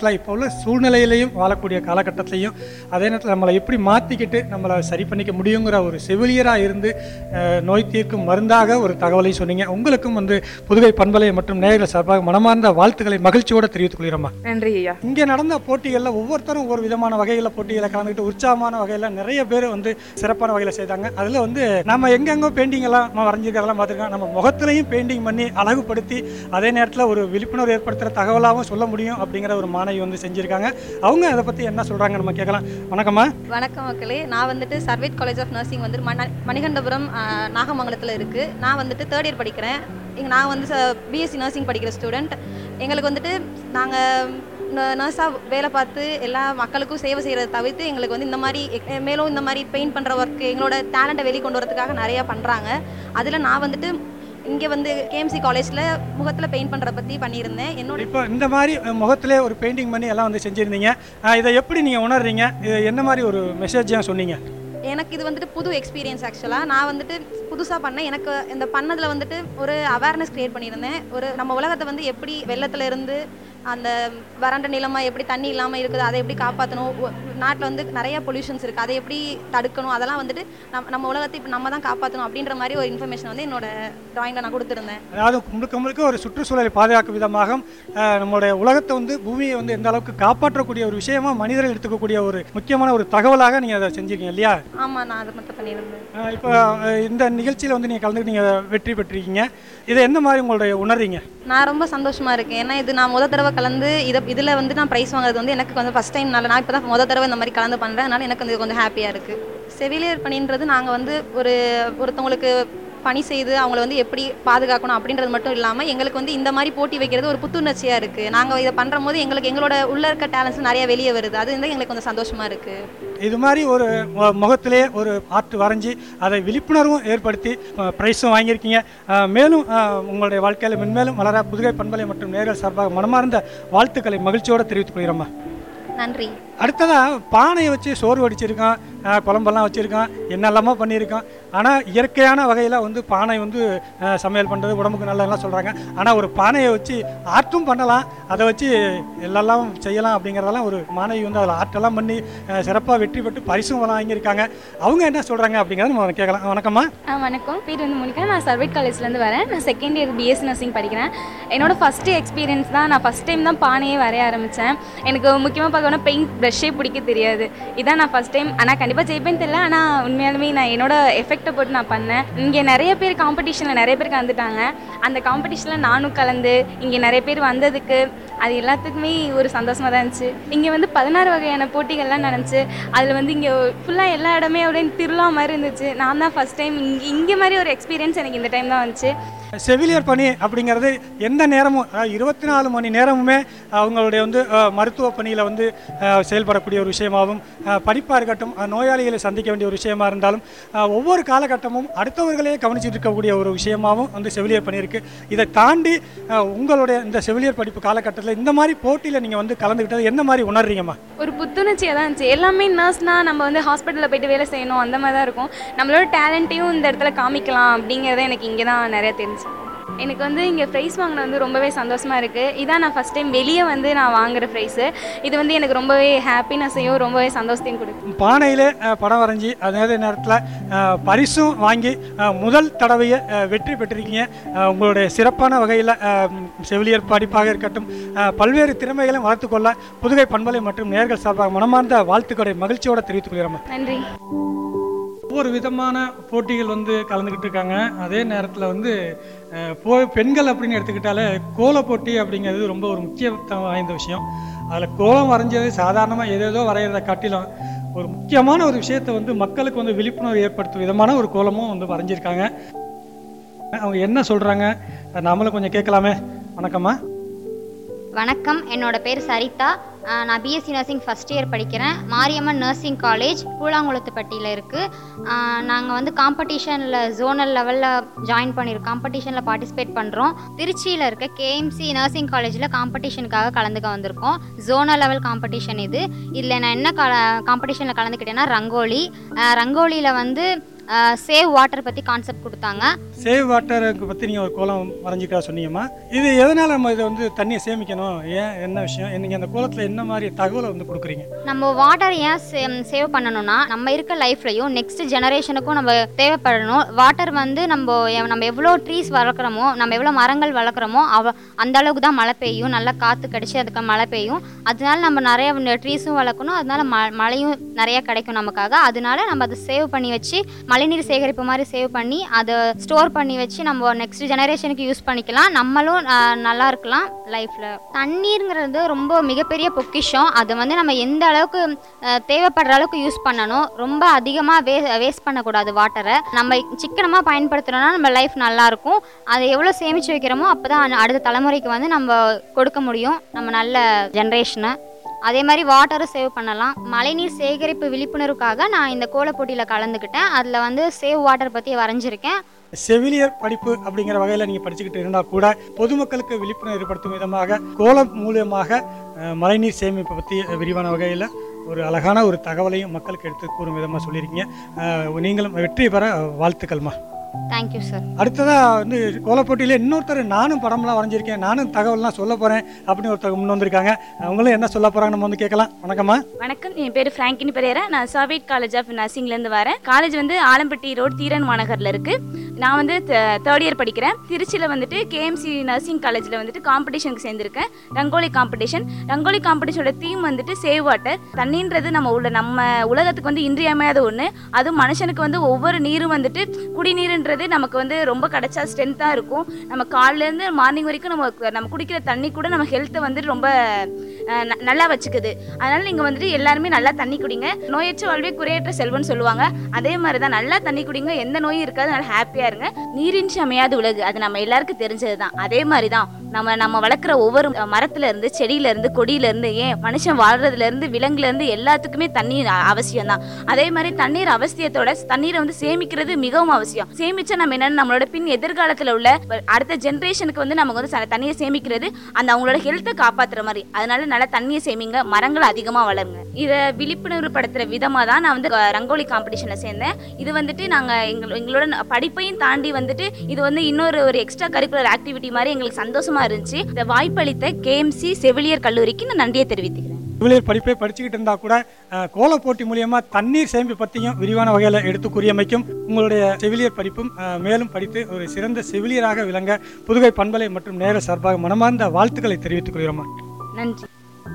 உள்ள சூழ்நிலையிலையும் வாழக்கூடிய காலகட்டத்திலையும் அதே நேரத்தில் நம்மளை எப்படி மாற்றிக்கிட்டு நம்மளை சரி பண்ணிக்க முடியுங்கிற ஒரு செவிலியராக இருந்து அஹ், நோய் தீர்க்கும் மருந்தாக ஒரு தகவலை சொன்னீங்க உங்களுக்கும் வந்து புதுகை பண்பலை மற்றும் நேயர்கள் சார்பாக மனமார்ந்த வாழ்த்துக்களை மகிழ்ச்சியோடு தெரிவித்துக் கொள்கிறோம்மா நன்றி ஐயா இங்கே நடந்த போட்டிகளில் ஒவ்வொருத்தரும் ஒவ்வொரு விதமான வகையில் போட்டிகளை கலந்துக்கிட்டு உற்சாகமான வகையில் நிறைய பேர் வந்து சிறப்பான வகையில் செய்தாங்க அதில் வந்து நம்ம எங்கெங்கோ பெயிண்டிங் எல்லாம் நம்ம வரைஞ்சிருக்கிறதெல்லாம் பார்த்துருக்கோம் நம்ம முகத்திலையும் பெயிண்டிங் பண்ணி அழகுபடுத்தி அதே நேரத்தில் ஒரு விழிப்புணர்வு ஏற்படுத்துகிற தகவலாகவும் சொல்ல முடியும் அப்படிங்கிற ஒரு மாணவி வந்து செஞ்சுருக்காங்க அவங்க அதை பற்றி என்ன சொல்கிறாங்க நம்ம கேட்கலாம் வணக்கம்மா வணக்கம் மக்களே நான் வந்துட்டு சர்வேட் காலேஜ் ஆஃப் நர்சிங் வந்து மண மணிகண்டபுரம் ஆஹ், நாகமங்கலத்தில் இருக்குது நான் வந்துட்டு தேர்ட் இயர் படிக்கிறேன் இங்கே நான் வந்து பிஎஸ்சி நர்சிங் படிக்கிற ஸ்டூடெண்ட் எங்களுக்கு வந்துட்டு நாங்கள் நர்ஸாக வேலை பார்த்து எல்லா மக்களுக்கும் சேவை செய்கிறத தவிர்த்து எங்களுக்கு வந்து இந்த மாதிரி எ- மேலும் இந்த மாதிரி பெயிண்ட் பண்ணுற ஒர்க் எங்களோட டேலண்ட்டை வெளிக்கொண்டு வரதுக்காக நிறையா பண்ணுறாங்க அதில் நான் வந்துட்டு இங்கே வந்து கேஎம்சி காலேஜில் முகத்தில் பெயிண்ட் பண்ணுறத பற்றி பண்ணியிருந்தேன் என்னோட இப்போ இந்த மாதிரி அஹ், முகத்திலே ஒரு பெயிண்டிங் பண்ணி எல்லாம் வந்து செஞ்சுருந்தீங்க அஹ், இதை எப்படி நீங்கள் உணர்றீங்க இது என்ன மாதிரி ஒரு மெசேஜாக சொன்னீங்க எனக்கு இது வந்துட்டு புது எக்ஸ்பீரியன்ஸ் ஆக்சுவலாக நான் வந்துட்டு புதுசாக பண்ணேன் எனக்கு இந்த பண்ணதில் வந்துட்டு ஒரு அவேர்னஸ் க்ரியேட் பண்ணியிருந்தேன் ஒரு நம்ம உலகத்தை வந்து எப்படி வெள்ளத்துல இருந்து அந்த வறண்ட நிலமாக எப்படி தண்ணி இல்லாமல் இருக்குது அதை எப்படி காப்பாற்றணும் நாட்டில் வந்து நிறைய பொல்யூஷன்ஸ் இருக்குது அதை எப்படி தடுக்கணும் அதெல்லாம் வந்துட்டு நம்ம நம்ம உலகத்தை இப்போ நம்ம தான் காப்பாற்றணும் அப்படின்ற மாதிரி ஒரு இன்ஃபர்மேஷன் வந்து என்னோட ட்ராயிங்கில் நான் கொடுத்துருந்தேன் அதாவது முழுக்க முழுக்க ஒரு சுற்றுச்சூழலை பாதுகாக்கும் விதமாக அஹ், நம்மளுடைய உலகத்தை வந்து பூமியை வந்து எந்த அளவுக்கு காப்பாற்றக்கூடிய ஒரு விஷயமா மனிதர்கள் எடுத்துக்கக்கூடிய ஒரு முக்கியமான ஒரு தகவலாக நீங்கள் அதை செஞ்சிருக்கீங்க இல்லையா ஆமாம் நான் அதை மட்டும் பண்ணியிருந்தேன் அஹ், இப்போ அஹ், இந்த நிகழ்ச்சியில் வந்து நீங்கள் கலந்துட்டு நீங்கள் வெற்றி பெற்றிருக்கீங்க இதை எந்த மாதிரி உங்களுடைய உணர்றீங்க நான் ரொம்ப சந்தோஷமா இருக்கேன் ஏன்னா இது நான் முத தடவை கலந்து இதை இதில் வந்து நான் ப்ரைஸ் வாங்குறது வந்து எனக்கு கொஞ்சம் ஃபஸ்ட் டைம் நான் இப்போ தான் முத தடவை இந்த மாதிரி கலந்து பண்ணுறேன் அதனால எனக்கு வந்து கொஞ்சம் ஹாப்பியாக இருக்குது செவிலியர் பணின்றது நாங்கள் வந்து ஒரு ஒருத்தவங்களுக்கு பணி செய்து அவங்கள வந்து எப்படி பாதுகாக்கணும் அப்படின்றது மட்டும் இல்லாமல் எங்களுக்கு வந்து இந்த மாதிரி போட்டி வைக்கிறது ஒரு புத்துணர்ச்சியாக இருக்குது நாங்கள் இதை பண்ணுற போது எங்களுக்கு எங்களோட உள்ள இருக்க டேலண்ட்ஸ் நிறைய வெளியே வருது அது வந்து எங்களுக்கு கொஞ்சம் சந்தோஷமாக இருக்குது இது மாதிரி ஒரு மு- முகத்திலே ஒரு ஆர்ட் வரைஞ்சி அதை விழிப்புணர்வும் ஏற்படுத்தி ப்ரைஸும் வாங்கியிருக்கீங்க அஹ், மேலும் அஹ், உங்களுடைய வாழ்க்கையில் மென்மேலும் வளர புதுகை பண்பலை மற்றும் நேர்கள் சார்பாக மனமார்ந்த வாழ்த்துக்களை மகிழ்ச்சியோடு தெரிவித்துக் கொள்கிறோம்மா நன்றி அடுத்ததாக பானையை வச்சு சோறு வடிச்சிருக்கான் அஹ், குழம்பெல்லாம் வச்சுருக்கான் என்னெல்லாமோ பண்ணியிருக்கான் ஆனால் இயற்கையான வகையில் வந்து பானை வந்து அஹ், சமையல் பண்ணுறது உடம்புக்கு நல்லதெல்லாம் சொல்கிறாங்க ஆனால் ஒரு பானையை வச்சு ஆர்ட்டும் பண்ணலாம் அதை வச்சு எல்லாம் செய்யலாம் அப்படிங்கிறதெல்லாம் ஒரு மாணவி வந்து அதில் ஆர்ட்டெல்லாம் பண்ணி சிறப்பாக வெற்றி பெற்று பரிசும் வாங்கியிருக்காங்க அவங்க என்ன சொல்கிறாங்க அப்படிங்கிறத நம்ம கேட்கலாம் வணக்கம்மா ஆ வணக்கம் பேர் வந்து மோனிகா நான் சர்வேட் காலேஜ்லேருந்து வரேன் நான் செகண்ட் இயர் பிஎஸ்சி நர்சிங் படிக்கிறேன் என்னோட ஃபஸ்ட்டு எக்ஸ்பீரியன்ஸ் தான் நான் ஃபஸ்ட் டைம் தான் பானையே வரைய ஆரம்பித்தேன் எனக்கு முக்கியமாக பார்க்கணும் பெயிண்ட் ப்ரஷ்ஷே பிடிக்க தெரியாது இதான் நான் ஃபஸ்ட் டைம் ஆனால் கண்டிப்பாக ஜெயிப்பேன்னு தெரியல ஆனால் உண்மையாலுமே நான் என்னோட எஃபெக்ட்டை போட்டு நான் பண்ணேன் இங்கே நிறைய பேர் காம்படிஷனில் நிறைய பேர் கலந்துட்டாங்க அந்த காம்படிஷனில் நானும் கலந்து இங்கே நிறைய பேர் வந்ததுக்கு அது எல்லாத்துக்குமே ஒரு சந்தோஷமாக தான் இருந்துச்சு இங்கே வந்து பதினாறு வகையான போட்டிகள்லாம் நடந்துச்சு அதில் வந்து இங்கே ஃபுல்லாக எல்லா இடமே அப்படியே திருவிழா மாதிரி இருந்துச்சு நான் தான் ஃபஸ்ட் டைம் இங்கே இங்கே மாதிரி ஒரு எக்ஸ்பீரியன்ஸ் எனக்கு இந்த டைம் தான் வந்துச்சு செவிலியர் பணி அப்படிங்கிறது எந்த நேரமும் அதாவது இருபத்தி நாலு மணி நேரமுமே அவங்களுடைய வந்து அஹ், மருத்துவ பணியில் வந்து அஹ், செயல்படக்கூடிய ஒரு விஷயமாகவும் படிப்பாக இருக்கட்டும் அஹ், நோயாளிகளை சந்திக்க வேண்டிய ஒரு விஷயமா இருந்தாலும் அஹ், ஒவ்வொரு காலகட்டமும் அடுத்தவர்களே கவனிச்சுட்டு இருக்கக்கூடிய ஒரு விஷயமாகவும் வந்து செவிலியர் பணி இருக்குது இதை தாண்டி அஹ், உங்களுடைய இந்த செவிலியர் படிப்பு காலகட்டத்தில் இந்த மாதிரி போட்டியில் நீங்கள் வந்து கலந்துக்கிட்டது என்ன மாதிரி உணர்றீங்கம்மா ஒரு புத்துணர்ச்சியாக தான் இருந்துச்சு எல்லாமே நர்ஸ்னால் நம்ம வந்து ஹாஸ்பிட்டலில் போயிட்டு வேலை செய்யணும் அந்த மாதிரி தான் இருக்கும் நம்மளோட டேலண்ட்டையும் இந்த இடத்துல காமிக்கலாம் அப்படிங்கிறத எனக்கு இங்கே தான் நிறைய தெரிஞ்சு எனக்கு வந்து இங்கே ப்ரைஸ் வாங்கினது வந்து ரொம்பவே சந்தோஷமாக இருக்குது இதான் நான் ஃபஸ்ட் டைம் வெளியே வந்து நான் வாங்குற ப்ரைஸு இது வந்து எனக்கு ரொம்பவே ஹாப்பினஸையும் ரொம்பவே சந்தோஷத்தையும் கொடுக்கும் பானையிலே அஹ், படம் வரைஞ்சி அதே நேரத்தில் அஹ், பரிசும் வாங்கி அஹ், முதல் தடவையை அஹ், வெற்றி பெற்றிருக்கீங்க அஹ், உங்களுடைய சிறப்பான வகையில் செவிலியர் படிப்பாக இருக்கட்டும் அஹ், பல்வேறு திறமைகளையும் வளர்த்துக்கொள்ள புதுகை பண்பலை மற்றும் நேர்கள் சார்பாக மனமார்ந்த வாழ்த்துக்களை மகிழ்ச்சியோடு தெரிவித்துக் கொள்கிறோம் நன்றி ஒவ்வொரு விதமான போட்டிகள் வந்து கலந்துக்கிட்டு இருக்காங்க அதே நேரத்தில் வந்து அஹ், போ பெண்கள் அப்படின்னு எடுத்துக்கிட்டாலே கோல போட்டி அப்படிங்கிறது ரொம்ப ஒரு முக்கியத்துவம் வாய்ந்த விஷயம் அதில் கோலம் வரைஞ்சது சாதாரணமாக ஏதேதோ வரைகிறத காட்டிலும் ஒரு முக்கியமான ஒரு விஷயத்தை வந்து மக்களுக்கு வந்து விழிப்புணர்வு ஏற்படுத்தும் விதமான ஒரு கோலமும் வந்து வரைஞ்சிருக்காங்க அவங்க என்ன சொல்கிறாங்க நம்மளும் கொஞ்சம் கேட்கலாமே வணக்கம்மா வணக்கம் என்னோட பேர் சரிதா அஹ் நான் பிஎஸ்சி நர்சிங் ஃபஸ்ட் இயர் படிக்கிறேன் மாரியம்மன் நர்சிங் காலேஜ் பூலாங்குளத்துப்பட்டியில் இருக்குது நாங்கள் வந்து காம்படிஷனில் ஜோனல் லெவலில் ஜாயின் பண்ணியிருக்கோம் காம்படிஷனில் பார்ட்டிசிபேட் பண்ணுறோம் திருச்சியில் இருக்க கேஎம்சி நர்சிங் காலேஜில் காம்படிஷனுக்காக கலந்துக்க வந்திருக்கோம் ஜோனல் லெவல் காம்படிஷன் இது இதில் நான் என்ன கல காம்படிஷனில் கலந்துக்கிட்டேன்னா ரங்கோலி ரங்கோலியில் வந்து சேவ் வாட்டர் பற்றி கான்செப்ட் கொடுத்தாங்க சேவ் வாட்டருக்கு பற்றி நீங்கள் ஒரு கோலம் வரைஞ்சிட்டா சொன்னீங்கம்மா இது எதனால் நம்ம இதை வந்து தண்ணியை சேமிக்கணும் ஏன் என்ன விஷயம் நீங்கள் அந்த கோலத்தில் என்ன மாதிரி தகவலை வந்து கொடுக்குறீங்க நம்ம வாட்டர் ஏன் சேவ் பண்ணணும்னா நம்ம இருக்க லைஃப்லையும் நெக்ஸ்ட் ஜெனரேஷனுக்கும் நம்ம தேவைப்படணும் வாட்டர் வந்து நம்ம எ- நம்ம எவ்வளோ ட்ரீஸ் வளர்க்குறோமோ நம்ம எவ்வளோ மரங்கள் வளர்க்குறோமோ அவ அந்த அளவுக்கு தான் மழை பெய்யும் நல்லா காற்று கடிச்சு அதுக்கு மழை பெய்யும் அதனால நம்ம நிறைய ட்ரீஸும் வளர்க்கணும் அதனால ம மழையும் நிறைய கிடைக்கும் நமக்காக அதனால நம்ம அதை சேவ் பண்ணி வச்சு மழைநீர் சேகரிப்பு மாதிரி சேவ் பண்ணி அதை ஸ்டோர் பண்ணி வச்சு நம்ம நெக்ஸ்ட் ஜெனரேஷனுக்கு யூஸ் பண்ணிக்கலாம் நம்மளும் அஹ், நல்லா இருக்கலாம் லைஃப்பில் தண்ணீருங்கிறது ரொம்ப மிகப்பெரிய பொக்கிஷம் அது வந்து நம்ம எந்த அளவுக்கு அஹ், தேவைப்படுற அளவுக்கு யூஸ் பண்ணணும் ரொம்ப அதிகமாக வே வேஸ்ட் பண்ணக்கூடாது வாட்டரை நம்ம சிக்கனமாக பயன்படுத்துனோம்னா நம்ம லைஃப் நல்லாயிருக்கும் அதை எவ்வளோ சேமித்து வைக்கிறோமோ அப்போ தான் அடுத்த தலைமுறைக்கு வந்து நம்ம கொடுக்க முடியும் நம்ம நல்ல ஜென்ரேஷனை அதே மாதிரி வாட்டரும் சேவ் பண்ணலாம் மழைநீர் சேகரிப்பு விழிப்புணர்வுக்காக நான் இந்த கோலப் போட்டியில் கலந்துக்கிட்டேன் அதில் வந்து சேவ் வாட்டர் பற்றி வரைஞ்சிருக்கேன் செவிலியர் படிப்பு அப்படிங்கிற வகையில் நீங்கள் படிச்சுக்கிட்டு இருந்தால் கூட பொதுமக்களுக்கு விழிப்புணர்வு ஏற்படுத்தும் விதமாக கோலம் மூலியமாக அஹ், மழைநீர் சேமிப்பை பற்றி விரிவான வகையில் ஒரு அழகான ஒரு தகவலையும் மக்களுக்கு எடுத்து கூறும் விதமாக சொல்லியிருக்கீங்க அஹ், நீங்களும் வெற்றி பெற வாழ்த்துக்கள்மா தேங்க்யூ சார் அடுத்ததாக வந்து கோலப்போட்டியில் இன்னொருத்தர் நானும் படம்லாம் வரைஞ்சிருக்கேன் நானும் தகவல்லாம் சொல்ல போகிறேன் அப்படின்னு ஒருத்தர் முன் வந்திருக்காங்க அவங்களும் என்ன சொல்ல போகிறாங்க நம்ம வந்து கேட்கலாம் வணக்கம்மா வணக்கம் என் பேர் ஃப்ராங்கினி பெரேரா நான் சாவேட் காலேஜ் ஆஃப் நர்சிங்லேருந்து வரேன் காலேஜ் வந்து ஆலம்பட்டி ரோட் தீரன் மாநகரில் இருக்குது நான் வந்து தேர்ட் இயர் படிக்கிறேன் திருச்சியில் வந்துட்டு கேஎம்சி நர்சிங் காலேஜில் வந்துட்டு காம்படிஷனுக்கு சேர்ந்துருக்கேன் ரங்கோலி காம்படிஷன் ரங்கோலி காம்படிஷனோட தீம் வந்துட்டு சேவ் வாட்டர் தண்ணின்றது நம்ம உள்ள நம்ம உலகத்துக்கு வந்து இன்றியமையாத ஒன்று அதுவும் மனுஷனுக்கு வந்து ஒவ்வொரு நீரும் வந்துட்டு குடிநீருன்றது நமக்கு வந்து ரொம்ப கிடைச்சா ஸ்ட்ரென்த்தாக இருக்கும் நம்ம காலையிலேருந்து மார்னிங் வரைக்கும் நம்ம நம்ம குடிக்கிற தண்ணி கூட நம்ம ஹெல்த்தை வந்து ரொம்ப அஹ், ந- நல்லா வச்சுக்குது அதனால நீங்கள் வந்துட்டு எல்லாருமே நல்லா தண்ணி குடிங்க நோயற்ற வாழ்வே குறையற்ற செல்வம்னு சொல்லுவாங்க அதே மாதிரி தான் நல்லா தண்ணி குடிங்க எந்த நோயும் இருக்காது நல்லா ஹாப்பியாக இருங்க நீரின்றி அமையாத உலகு அது நம்ம எல்லாருக்கும் தெரிஞ்சது தான் அதே மாதிரி தான் நம்ம நம்ம வளர்க்குற ஒவ்வொரு அஹ், மரத்துல இருந்து செடியில இருந்து கொடியில இருந்து ஏன் மனுஷன் வாழ்றதுல இருந்து விலங்குல இருந்து எல்லாத்துக்குமே தண்ணீர் அ- அவசியம் தான் அதே மாதிரி தண்ணீர் அவசியத்தோட தண்ணீரை வந்து சேமிக்கிறது மிகவும் அவசியம் சேமிச்சா நம்ம என்னன்னு நம்மளோட பின் எதிர்காலத்துல உள்ள வ- அடுத்த ஜென்ரேஷனுக்கு வந்து நமக்கு வந்து ச- தண்ணியை சேமிக்கிறது அந்த அவங்களோட ஹெல்த்தை காப்பாத்துற மாதிரி அதனால நல்லா தண்ணியை சேமிங்க மரங்கள் அதிகமா வளருங்க இதை விழிப்புணர்வு படுத்துற விதமா தான் நான் வந்து அஹ், ரங்கோலி காம்படிஷன்ல சேர்ந்தேன் இது வந்துட்டு நாங்க எங்கள- எங்களோட ந- படிப்பையும் தாண்டி வந்துட்டு இது வந்து இன்னொரு ஒரு எக்ஸ்ட்ரா கரிக்குலர் ஆக்டிவிட்டி மாதிரி எங்களுக்கு சந்தோஷமா இருந்துச்சு இந்த வாய்ப்பளித்த கேஎம்சி செவிலியர் கல்லூரிக்கு நான் நன்றியை தெரிவித்துக்கிறேன் செவிலியர் படிப்பை படிச்சுக்கிட்டு இருந்தால் கூட அஹ், கோலப் போட்டி மூலியமாக தண்ணீர் சேமிப்பு பற்றியும் விரிவான வகையில் எடுத்து கூறியமைக்கும் உங்களுடைய செவிலியர் படிப்பும் அஹ், மேலும் படித்து ஒரு சிறந்த செவிலியராக விளங்க புதுகை பண்பலை மற்றும் நேர சார்பாக மனமார்ந்த வாழ்த்துக்களை தெரிவித்துக் கொள்கிறோமா நன்றி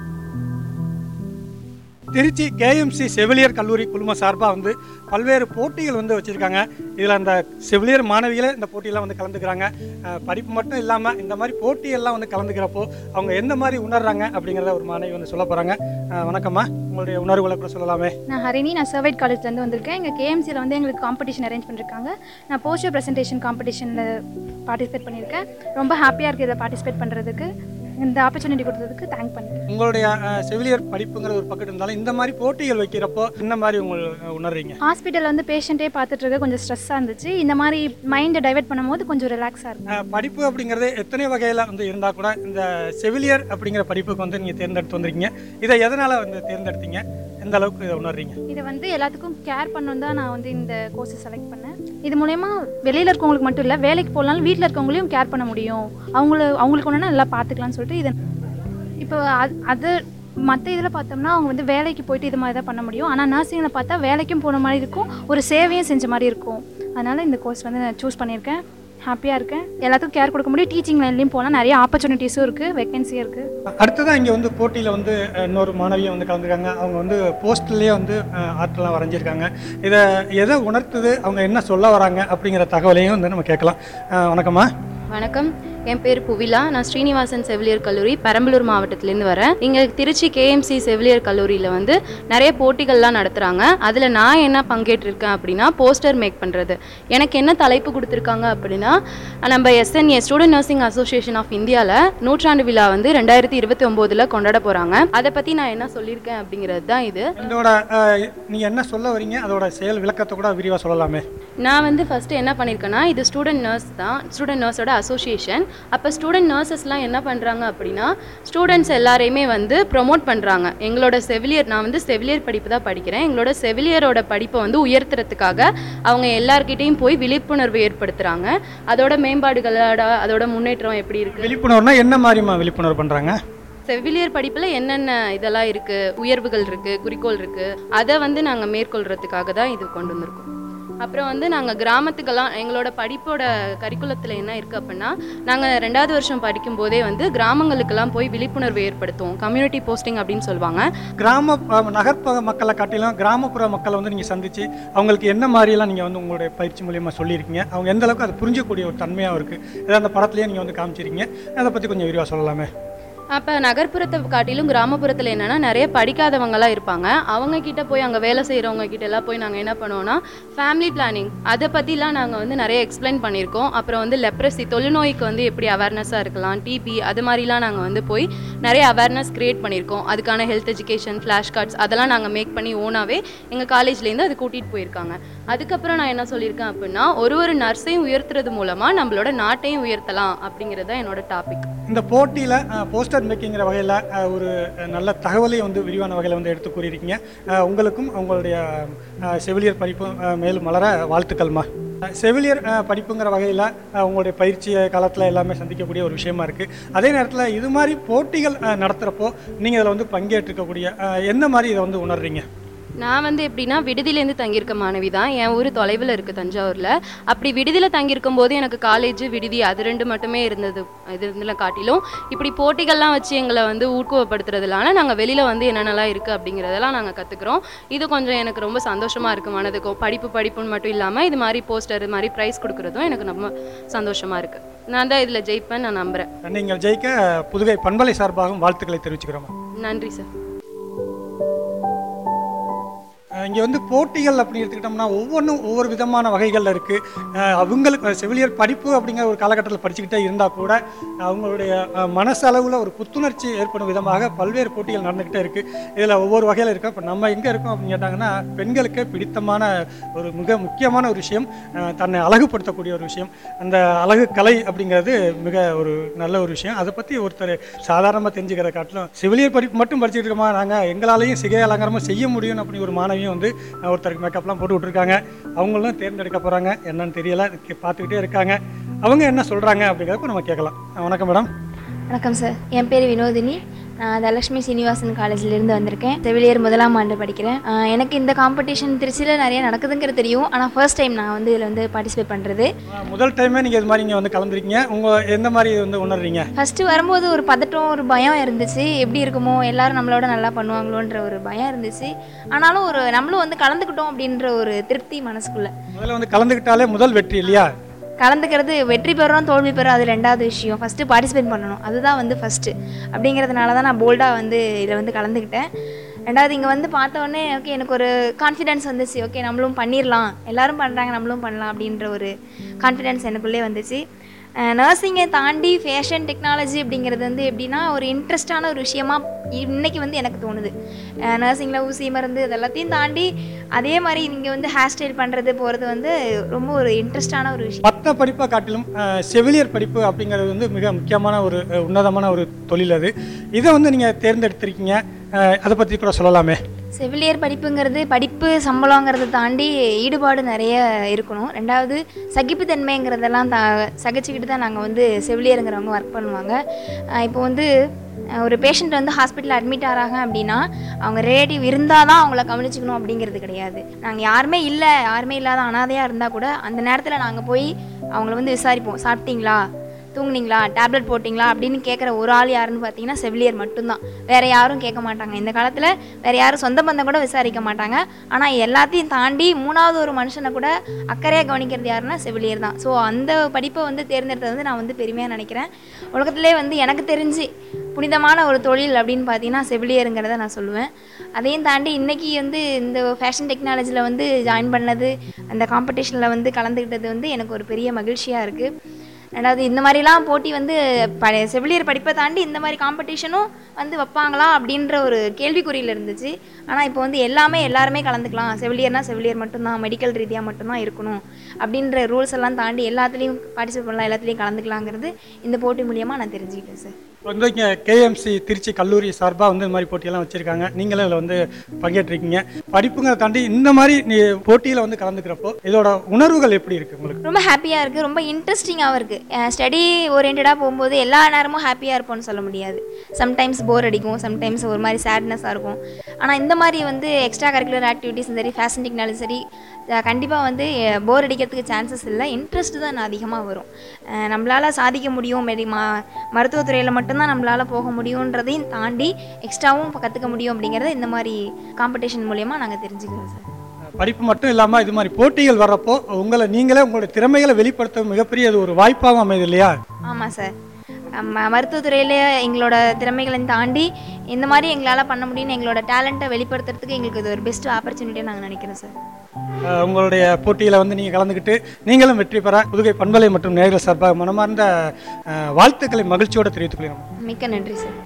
திருச்சி கேஎம்சி செவிலியர் கல்லூரி குழுமம் சார்பாக வந்து பல்வேறு போட்டிகள் வந்து வச்சுருக்காங்க இதில் அந்த செவிலியர் மாணவிகளே இந்த போட்டியெல்லாம் வந்து கலந்துக்கிறாங்க அஹ், படிப்பு மட்டும் இல்லாமல் இந்த மாதிரி போட்டியெல்லாம் வந்து கலந்துக்கிறப்போ அவங்க எந்த மாதிரி உணர்றாங்க அப்படிங்கிறத ஒரு மாணவி வந்து சொல்ல போகிறாங்க வணக்கம்மா உங்களுடைய உணர்வுகளை கூட சொல்லலாமே நான் ஹரிணி நான் சர்வைட் காலேஜ்லேருந்து வந்திருக்கேன் எங்கள் கேஎம்சியில் வந்து எங்களுக்கு காம்படிஷன் அரேஞ்ச் பண்ணியிருக்காங்க நான் போஸ்டர் ப்ரெசன்டேஷன் காம்படிஷனில் பார்ட்டிசிபேட் பண்ணியிருக்கேன் ரொம்ப ஹாப்பியாக இருக்குது இதை பார்ட்டிசிபேட் பண்ணுறதுக்கு இந்த ஆப்பர்ச்சுனிட்டி கொடுத்ததுக்கு தேங்க் பண்ணிக்கிறேன் உங்களுடைய அஹ், செவிலியர் படிப்புங்கிறது ஒரு பக்கத்து இருந்தாலும் இந்த மாதிரி போட்டிகள் வைக்கிறப்போ என்ன மாதிரி உங்கள் அஹ், உணர்றீங்க ஹாஸ்பிட்டலில் வந்து பேஷண்ட்டே பார்த்துட்டு இருக்க கொஞ்சம் ஸ்ட்ரெஸ்ஸாக இருந்துச்சு இந்த மாதிரி மைண்டை டைவர்ட் பண்ணும்போது கொஞ்சம் ரிலாக்ஸாக இருக்கும் அஹ், படிப்பு அப்படிங்கிறது எத்தனை வகையில் வந்து இருந்தால் கூட இந்த செவிலியர் அப்படிங்கிற படிப்புக்கு வந்து நீங்கள் தேர்ந்தெடுத்து வந்திருக்கீங்க இதை எதனால் வந்து தேர்ந்தெடுத்தீங்க எந்த அளவுக்கு இதை உணர்றீங்க இதை வந்து எல்லாத்துக்கும் கேர் பண்ணணும் தான் நான் வந்து இந்த கோர்ஸை செலக்ட் பண்ணேன் இது மூலயமா வெளியில் இருக்கவங்களுக்கு மட்டும் இல்லை வேலைக்கு போகலனாலும் வீட்டில் இருக்கவங்களையும் கேர் பண்ண முடியும் அவங்கள அவங்களுக்கு ஒன்றுனா நல்லா பார்த்துக்கலாம்னு சொல்லிட்டு இதை இப்போ அது அது மற்ற இதில் பார்த்தோம்னா அவங்க வந்து வேலைக்கு போயிட்டு இது மாதிரி தான் பண்ண முடியும் ஆனால் நர்சிங்கில் பார்த்தா வேலைக்கும் போன மாதிரி இருக்கும் ஒரு சேவையும் செஞ்ச மாதிரி இருக்கும் அதனால் இந்த கோர்ஸ் வந்து நான் சூஸ் பண்ணியிருக்கேன் ஹாப்பியாக இருக்கேன் எல்லாத்துக்கும் கேர் கொடுக்க முடியும் டீச்சிங் லைன்லேயும் போகலாம் நிறைய ஆப்பர்ச்சுனிட்டிஸும் இருக்குது வேகன்சியும் இருக்குது அடுத்ததான் இங்கே வந்து போட்டியில் வந்து அஹ், இன்னொரு மாணவியும் வந்து கலந்துருக்காங்க அவங்க வந்து போஸ்ட்லேயே வந்து அஹ், ஆர்ட்லாம் வரைஞ்சிருக்காங்க இதை எதை உணர்த்துது அவங்க என்ன சொல்ல வராங்க அப்படிங்கிற தகவலையும் வந்து நம்ம கேட்கலாம் அஹ், வணக்கம்மா வணக்கம் என் பேர் புவிலா நான் ஸ்ரீனிவாசன் செவிலியர் கல்லூரி பெரம்பலூர் மாவட்டத்திலேருந்து வரேன் இங்கே திருச்சி கேஎம்சி செவிலியர் கல்லூரியில் வந்து நிறைய போட்டிகள்லாம் நடத்துகிறாங்க அதில் நான் என்ன பங்கேற்றிருக்கேன் அப்படின்னா போஸ்டர் மேக் பண்ணுறது எனக்கு என்ன தலைப்பு கொடுத்துருக்காங்க அப்படின்னா நம்ம SNA student nursing association of இந்தியாவில் நூற்றாண்டு விழா வந்து ரெண்டாயிரத்தி இருபத்தி ஒம்போதில் கொண்டாட போகிறாங்க அதை பற்றி நான் என்ன சொல்லியிருக்கேன் அப்படிங்கிறது தான் இது இதோட நீங்கள் என்ன சொல்ல வரீங்க அதோட செயல் விளக்கத்தை கூட விரிவாக சொல்லலாமே நான் வந்து ஃபஸ்ட்டு என்ன பண்ணியிருக்கேன்னா இது ஸ்டூடெண்ட் நர்ஸ் தான் ஸ்டூடெண்ட் நர்ஸோட அசோசியேஷன் அப்போ ஸ்டூடெண்ட் நர்சஸ்லாம் என்ன பண்ணுறாங்க அப்படின்னா ஸ்டூடெண்ட்ஸ் எல்லாரையுமே வந்து ப்ரொமோட் பண்ணுறாங்க எங்களோட செவிலியர் நான் வந்து செவிலியர் படிப்பு தான் படிக்கிறேன் எங்களோட செவிலியரோட படிப்பை வந்து உயர்த்துறதுக்காக அவங்க எல்லார்கிட்டேயும் போய் விழிப்புணர்வு ஏற்படுத்துகிறாங்க அதோட மேம்பாடுகளோட அதோட முன்னேற்றம் எப்படி இருக்குது விழிப்புணர்வுனா என்ன மாதிரிமா விழிப்புணர்வு பண்ணுறாங்க செவிலியர் படிப்பில் என்னென்ன இதெல்லாம் இருக்குது உயர்வுகள் இருக்குது குறிக்கோள் இருக்குது அதை வந்து நாங்கள் மேற்கொள்கிறதுக்காக தான் இது கொண்டு வந்திருக்கோம் அப்புறம் வந்து நாங்கள் கிராமத்துக்கெல்லாம் எங்களோட படிப்போட கரிக்குலத்தில் என்ன இருக்குது அப்படின்னா நாங்கள் ரெண்டாவது வருஷம் படிக்கும்போதே வந்து கிராமங்களுக்கெல்லாம் போய் விழிப்புணர்வு ஏற்படுத்துவோம் கம்யூனிட்டி போஸ்டிங் அப்படின்னு சொல்லுவாங்க கிராம அஹ், நகர்ப்புற மக்களை காட்டிலும் கிராமப்புற மக்களை வந்து நீங்கள் சந்திச்சு அவங்களுக்கு என்ன மாதிரியெல்லாம் நீங்கள் வந்து உங்களுடைய பயிற்சி மூலியமாக சொல்லியிருக்கீங்க அவங்க எந்த அளவுக்கு அதை புரிஞ்சக்கூடிய ஒரு தன்மையாக இருக்குது இதை அந்த படத்துலேயே நீங்கள் வந்து காமிச்சிருக்கீங்க அதை பற்றி கொஞ்சம் விரிவாக சொல்லலாமே அப்போ நகர்ப்புறத்தை காட்டிலும் கிராமப்புறத்தில் என்னென்னா நிறைய படிக்காதவங்கலாம் இருப்பாங்க அவங்க கிட்ட போய் அங்கே வேலை செய்கிறவங்க கிட்ட எல்லாம் போய் நாங்கள் என்ன பண்ணுவோம்னா ஃபேமிலி பிளானிங் அதை பற்றிலாம் நாங்கள் வந்து நிறைய எக்ஸ்பிளைன் பண்ணியிருக்கோம் அப்புறம் வந்து லெப்ரசி தொழுநோய்க்கு வந்து எப்படி அவேர்னஸாக இருக்கலாம் டிபி அது மாதிரிலாம் நாங்கள் வந்து போய் நிறைய அவேர்னஸ் க்ரியேட் பண்ணியிருக்கோம் அதுக்கான ஹெல்த் எஜுகேஷன் ஃப்ளாஷ் கார்ட்ஸ் அதெல்லாம் நாங்கள் மேக் பண்ணி ஓனாகவே எங்கள் காலேஜ்லேருந்து அது கூட்டிகிட்டு போயிருக்காங்க அதுக்கப்புறம் நான் என்ன சொல்லியிருக்கேன் அப்படின்னா ஒரு ஒரு நர்ஸையும் உயர்த்துறது மூலமாக நம்மளோட நாட்டையும் உயர்த்தலாம் அப்படிங்கிறது தான் என்னோட டாபிக் இந்த போட்டியில் போஸ்டர் மேக்கிங்கிற வகையில் ஒரு அஹ், நல்ல தகவலை வந்து விரிவான வகையில் வந்து எடுத்து கூறியிருக்கீங்க அஹ், உங்களுக்கும் உங்களுடைய அஹ், செவிலியர் படிப்பு அஹ், மேலும் மலர வாழ்த்துக்கள்மா அஹ், செவிலியர் அஹ், படிப்புங்கிற வகையில் உங்களுடைய பயிற்சி காலத்தில் எல்லாமே சந்திக்கக்கூடிய ஒரு விஷயமா இருக்குது அதே நேரத்தில் இது மாதிரி போட்டிகள் அஹ், நடத்துகிறப்போ நீங்கள் இதில் வந்து பங்கேற்றிருக்கக்கூடிய அஹ், என்ன மாதிரி இதை வந்து உணர்றீங்க நான் வந்து எப்படின்னா விடுதியிலேருந்து தங்கியிருக்க மாணவி தான் என் ஊர் தொலைவில் இருக்குது தஞ்சாவூரில் அப்படி விடுதியில் தங்கியிருக்கும் போது எனக்கு காலேஜ் விடுதி அது ரெண்டு மட்டுமே இருந்தது இது இருந்ததில் காட்டிலும் இப்படி போட்டிகள்லாம் வச்சு எங்களை வந்து ஊக்குவப்படுத்துறதுனால நாங்கள் வெளியில் வந்து என்னென்னலாம் இருக்குது அப்படிங்கிறதெல்லாம் நாங்கள் கற்றுக்குறோம் இது கொஞ்சம் எனக்கு ரொம்ப சந்தோஷமாக இருக்குது மனதுக்கும் படிப்பு படிப்புன்னு மட்டும் இல்லாமல் இது மாதிரி போஸ்டர் இது மாதிரி ப்ரைஸ் கொடுக்குறதும் எனக்கு ரொம்ப சந்தோஷமாக இருக்குது நான் தான் இதில் ஜெயிப்பேன் நான் நம்புகிறேன் நீங்கள் ஜெயிக்க புதுகை பண்பலை சார்பாகவும் வாழ்த்துக்களை தெரிவிச்சுக்கிறோமா நன்றி சார் இங்கே வந்து போட்டிகள் அப்படி எடுத்துக்கிட்டோம்னா ஒவ்வொன்றும் ஒவ்வொரு விதமான வகைகளில் இருக்குது அவங்களுக்கு செவிலியர் படிப்பு அப்படிங்கிற ஒரு காலகட்டத்தில் படிச்சுக்கிட்டே இருந்தால் கூட அவங்களுடைய அஹ், மனசளவில் ஒரு புத்துணர்ச்சி ஏற்படும் விதமாக பல்வேறு போட்டிகள் நடந்துக்கிட்டே இருக்குது இதில் ஒவ்வொரு வகையில் இருக்குது இப்போ நம்ம எங்கே இருக்கோம் அப்படின்னு கேட்டாங்கன்னா பெண்களுக்கு பிடித்தமான ஒரு மிக முக்கியமான ஒரு விஷயம் அஹ், தன்னை அழகுபடுத்தக்கூடிய ஒரு விஷயம் அந்த அழகு கலை அப்படிங்கிறது மிக ஒரு நல்ல ஒரு விஷயம் அதை பற்றி ஒருத்தர் சாதாரணமாக தெரிஞ்சுக்கிறத காட்டிலும் செவிலியர் படிப்பு மட்டும் படிச்சுட்டு இருக்கோமா நாங்கள் எங்களாலேயும் சிகை அலங்காரமும் செய்ய முடியும் அப்படி ஒரு மாணவியும் வந்து அஹ், ஒருத்தருக்கு மேக்கப்லாம் போட்டு விட்ருக்காங்க அவங்களும் தேர்ந்தெடுக்க போகிறாங்க என்னன்னு தெரியல இதுக்கு பார்த்துக்கிட்டே இருக்காங்க அவங்க என்ன சொல்கிறாங்க அப்படிங்கிறப்ப நம்ம கேட்கலாம் அஹ், வணக்கம் மேடம் வணக்கம் சார் என் பேர் வினோதினி நான் தனலட்சுமி சீனிவாசன் காலேஜ்லேருந்து வந்திருக்கேன் செவிலியர் முதலாம் ஆண்டு படிக்கிறேன் ஆஹ் எனக்கு இந்த காம்படிஷன் திருச்சியில் நிறைய நடக்குதுங்கிறது தெரியும் ஆனால் ஃபர்ஸ்ட் டைம் நான் வந்து இதில் வந்து பார்ட்டிசிபேட் பண்ணுறது அஹ், முதல் டைமே நீங்கள் இது மாதிரி இங்கே வந்து கலந்துருக்கீங்க உங்கள் எந்த மாதிரி இது வந்து உணர்றீங்க ஃபஸ்ட்டு வரும்போது ஒரு பதட்டம் ஒரு பயம் இருந்துச்சு எப்படி இருக்குமோ எல்லாரும் நம்மளோட நல்லா பண்ணுவாங்களோன்ற ஒரு பயம் இருந்துச்சு ஆனாலும் ஒரு நம்மளும் வந்து கலந்துக்கிட்டோம் அப்படின்ற ஒரு திருப்தி மனசுக்குள்ள முதல்ல வந்து கலந்துக்கிட்டாலே முதல் வெற்றி இல்லையா கலந்துக்கிறது வெற்றி பெறோம் தோல்வி பெறோம் அது ரெண்டாவது விஷயம் ஃபஸ்ட்டு பார்ட்டிசிபேட் பண்ணணும் அதுதான் வந்து ஃபஸ்ட்டு அப்படிங்கிறதுனால தான் நான் போல்டாக வந்து இதில் வந்து கலந்துக்கிட்டேன் ரெண்டாவது இங்கே வந்து பார்த்த உடனே ஓகே எனக்கு ஒரு கான்ஃபிடென்ஸ் வந்துச்சு ஓகே நம்மளும் பண்ணிடலாம் எல்லாரும் பண்ணுறாங்க நம்மளும் பண்ணலாம் அப்படின்ற ஒரு கான்ஃபிடென்ஸ் எனக்குள்ளே வந்துச்சு நர்சிங்கை தாண்டி ஃபேஷன் டெக்னாலஜி அப்படிங்கிறது வந்து எப்படின்னா ஒரு இன்ட்ரெஸ்டான ஒரு விஷயமா இன்னைக்கு வந்து எனக்கு தோணுது நர்சிங்கில் ஊசி மருந்து இது எல்லாத்தையும் தாண்டி அதே மாதிரி நீங்கள் வந்து ஹேர் ஸ்டைல் பண்ணுறது போகிறது வந்து ரொம்ப ஒரு இன்ட்ரெஸ்டான ஒரு விஷயம் மற்ற படிப்பை காட்டிலும் அஹ், செவிலியர் படிப்பு அப்படிங்கிறது வந்து மிக முக்கியமான ஒரு அஹ், உன்னதமான ஒரு தொழில் அது இதை வந்து நீங்கள் தேர்ந்தெடுத்திருக்கீங்க அஹ், அதை பற்றி கூட சொல்லலாமே செவிலியர் படிப்புங்கிறது படிப்பு சம்பளங்கிறத தாண்டி ஈடுபாடு நிறைய இருக்கணும் ரெண்டாவது சகிப்புத்தன்மைங்கிறதெல்லாம் தா சகிச்சுக்கிட்டு தான் நாங்கள் வந்து செவிலியருங்கிறவங்க ஒர்க் பண்ணுவாங்க ஆஹ் இப்போ வந்து ஆஹ் ஒரு பேஷண்ட் வந்து ஹாஸ்பிட்டலில் அட்மிட் ஆகிறாங்க அப்படின்னா அவங்க ரிலேட்டிவ் இருந்தால் தான் அவங்கள கவனிச்சுக்கணும் அப்படிங்கிறது கிடையாது நாங்கள் யாருமே இல்லை யாருமே இல்லாத அனாதையாக இருந்தால் கூட அந்த நேரத்தில் நாங்கள் போய் அவங்கள வந்து விசாரிப்போம் சாப்பிட்டீங்களா தூங்குனீங்களா டேப்லெட் போட்டிங்களா அப்படின்னு கேட்குற ஒரு ஆள் யாருன்னு பார்த்தீங்கன்னா செவிலியர் மட்டும்தான் வேற யாரும் கேட்க மாட்டாங்க இந்த காலத்தில் வேற யாரும் சொந்த பந்தம் கூட விசாரிக்க மாட்டாங்க ஆனால் எல்லாத்தையும் தாண்டி மூணாவது ஒரு மனுஷனை கூட அக்கறையாக கவனிக்கிறது யாருன்னா செவிலியர் தான் ஸோ அந்த படிப்பை வந்து தேர்ந்தெடுத்தது வந்து நான் வந்து பெருமையாக நினைக்கிறேன் உலகத்திலே வந்து எனக்கு தெரிஞ்சு புனிதமான ஒரு தொழில் அப்படின்னு பார்த்தீங்கன்னா செவிலியருங்கிறத நான் சொல்லுவேன் அதையும் தாண்டி இன்னைக்கு வந்து இந்த ஃபேஷன் டெக்னாலஜியில் வந்து ஜாயின் பண்ணது அந்த காம்படிஷனில் வந்து கலந்துக்கிட்டது வந்து எனக்கு ஒரு பெரிய மகிழ்ச்சியாக இருக்குது ரெண்டாவது இந்த மாதிரிலாம் போட்டி வந்து ப செவிலியர் படிப்பை தாண்டி இந்த மாதிரி காம்படிஷனும் வந்து வைப்பாங்களா அப்படின்ற ஒரு கேள்விக்குறியில் இருந்துச்சு ஆனால் இப்போ வந்து எல்லாமே எல்லாருமே கலந்துக்கலாம் செவிலியர்னா செவிலியர் மட்டும்தான் மெடிக்கல் ரீதியாக மட்டும்தான் இருக்கணும் அப்படின்ற ரூல்ஸ் எல்லாம் தாண்டி எல்லாத்துலேயும் பார்ட்டிசிபேட் பண்ணலாம் எல்லாத்துலேயும் கலந்துக்கலாங்கிறது இந்த போட்டி மூலியமாக நான் தெரிஞ்சுக்கிட்டேன் சார் இப்போ வந்து இங்கே கேஎம்சி திருச்சி கல்லூரி சார்பாக வந்து இந்த மாதிரி போட்டியெல்லாம் வச்சுருக்காங்க நீங்களும் இதில் வந்து பங்கேற்றிருக்கீங்க படிப்புங்கிறத தாண்டி இந்த மாதிரி நீ போட்டியில் வந்து கலந்துக்கிறப்போ இதோட உணர்வுகள் எப்படி இருக்குது உங்களுக்கு ரொம்ப ஹாப்பியாக இருக்குது ரொம்ப இன்ட்ரெஸ்டிங்காகவும் இருக்குது ஸ்டடி ஓரியன்டாக போகும்போது எல்லா நேரமும் ஹாப்பியாக இருப்போம்னு சொல்ல முடியாது சம்டைம்ஸ் போர் அடிக்கும் சம்டைம்ஸ் ஒரு மாதிரி சேட்னஸாக இருக்கும் ஆனால் இந்த மாதிரி வந்து எக்ஸ்ட்ரா கரிக்குலர் ஆக்டிவிட்டீஸும் சரி ஃபேஷனிக்னாலும் சரி கண்டிப்பாக வந்து போர் அடிக்கிறதுக்கு சான்சஸ் இல்லை இன்ட்ரெஸ்ட் தான் அதிகமாக வரும் அஹ் நம்மளால சாதிக்க முடியும் மெடி மா மருத்துவத்துறையில் மட்டும்தான் நம்மளால் போக முடியுன்றதையும் தாண்டி எக்ஸ்ட்ராவும் கற்றுக்க முடியும் அப்படிங்கிறத இந்த மாதிரி காம்படிஷன் மூலயமா நாங்கள் தெரிஞ்சுக்கிறோம் சார் படிப்பு மட்டும் இல்லாமல் இது மாதிரி போட்டிகள் வர்றப்போ உங்களை நீங்களே உங்களுடைய திறமைகளை வெளிப்படுத்த மிகப்பெரிய அது ஒரு வாய்ப்பாகவும் அமையுது இல்லையா ஆமாம் சார் ம மருத்துவத்துறையில் எங்களோட திறமைகளையும் தாண்டி இந்த மாதிரி எங்களால் பண்ண முடியும்னு எங்களோட டேலண்ட்டை வெளிப்படுத்துறதுக்கு எங்களுக்கு இது ஒரு பெஸ்ட் ஆப்பர்ச்சுனிட்டியாக நாங்கள் நினைக்கிறோம் சார் அஹ் உங்களுடைய போட்டியில் வந்து நீங்கள் கலந்துக்கிட்டு நீங்களும் வெற்றி பெற புதுகை பண்பலை மற்றும் நேர்கள் சார்பாக மனமார்ந்த அஹ், வாழ்த்துக்களை மகிழ்ச்சியோடு தெரிவித்துக் கொள்கிறோம் மிக்க நன்றி சார்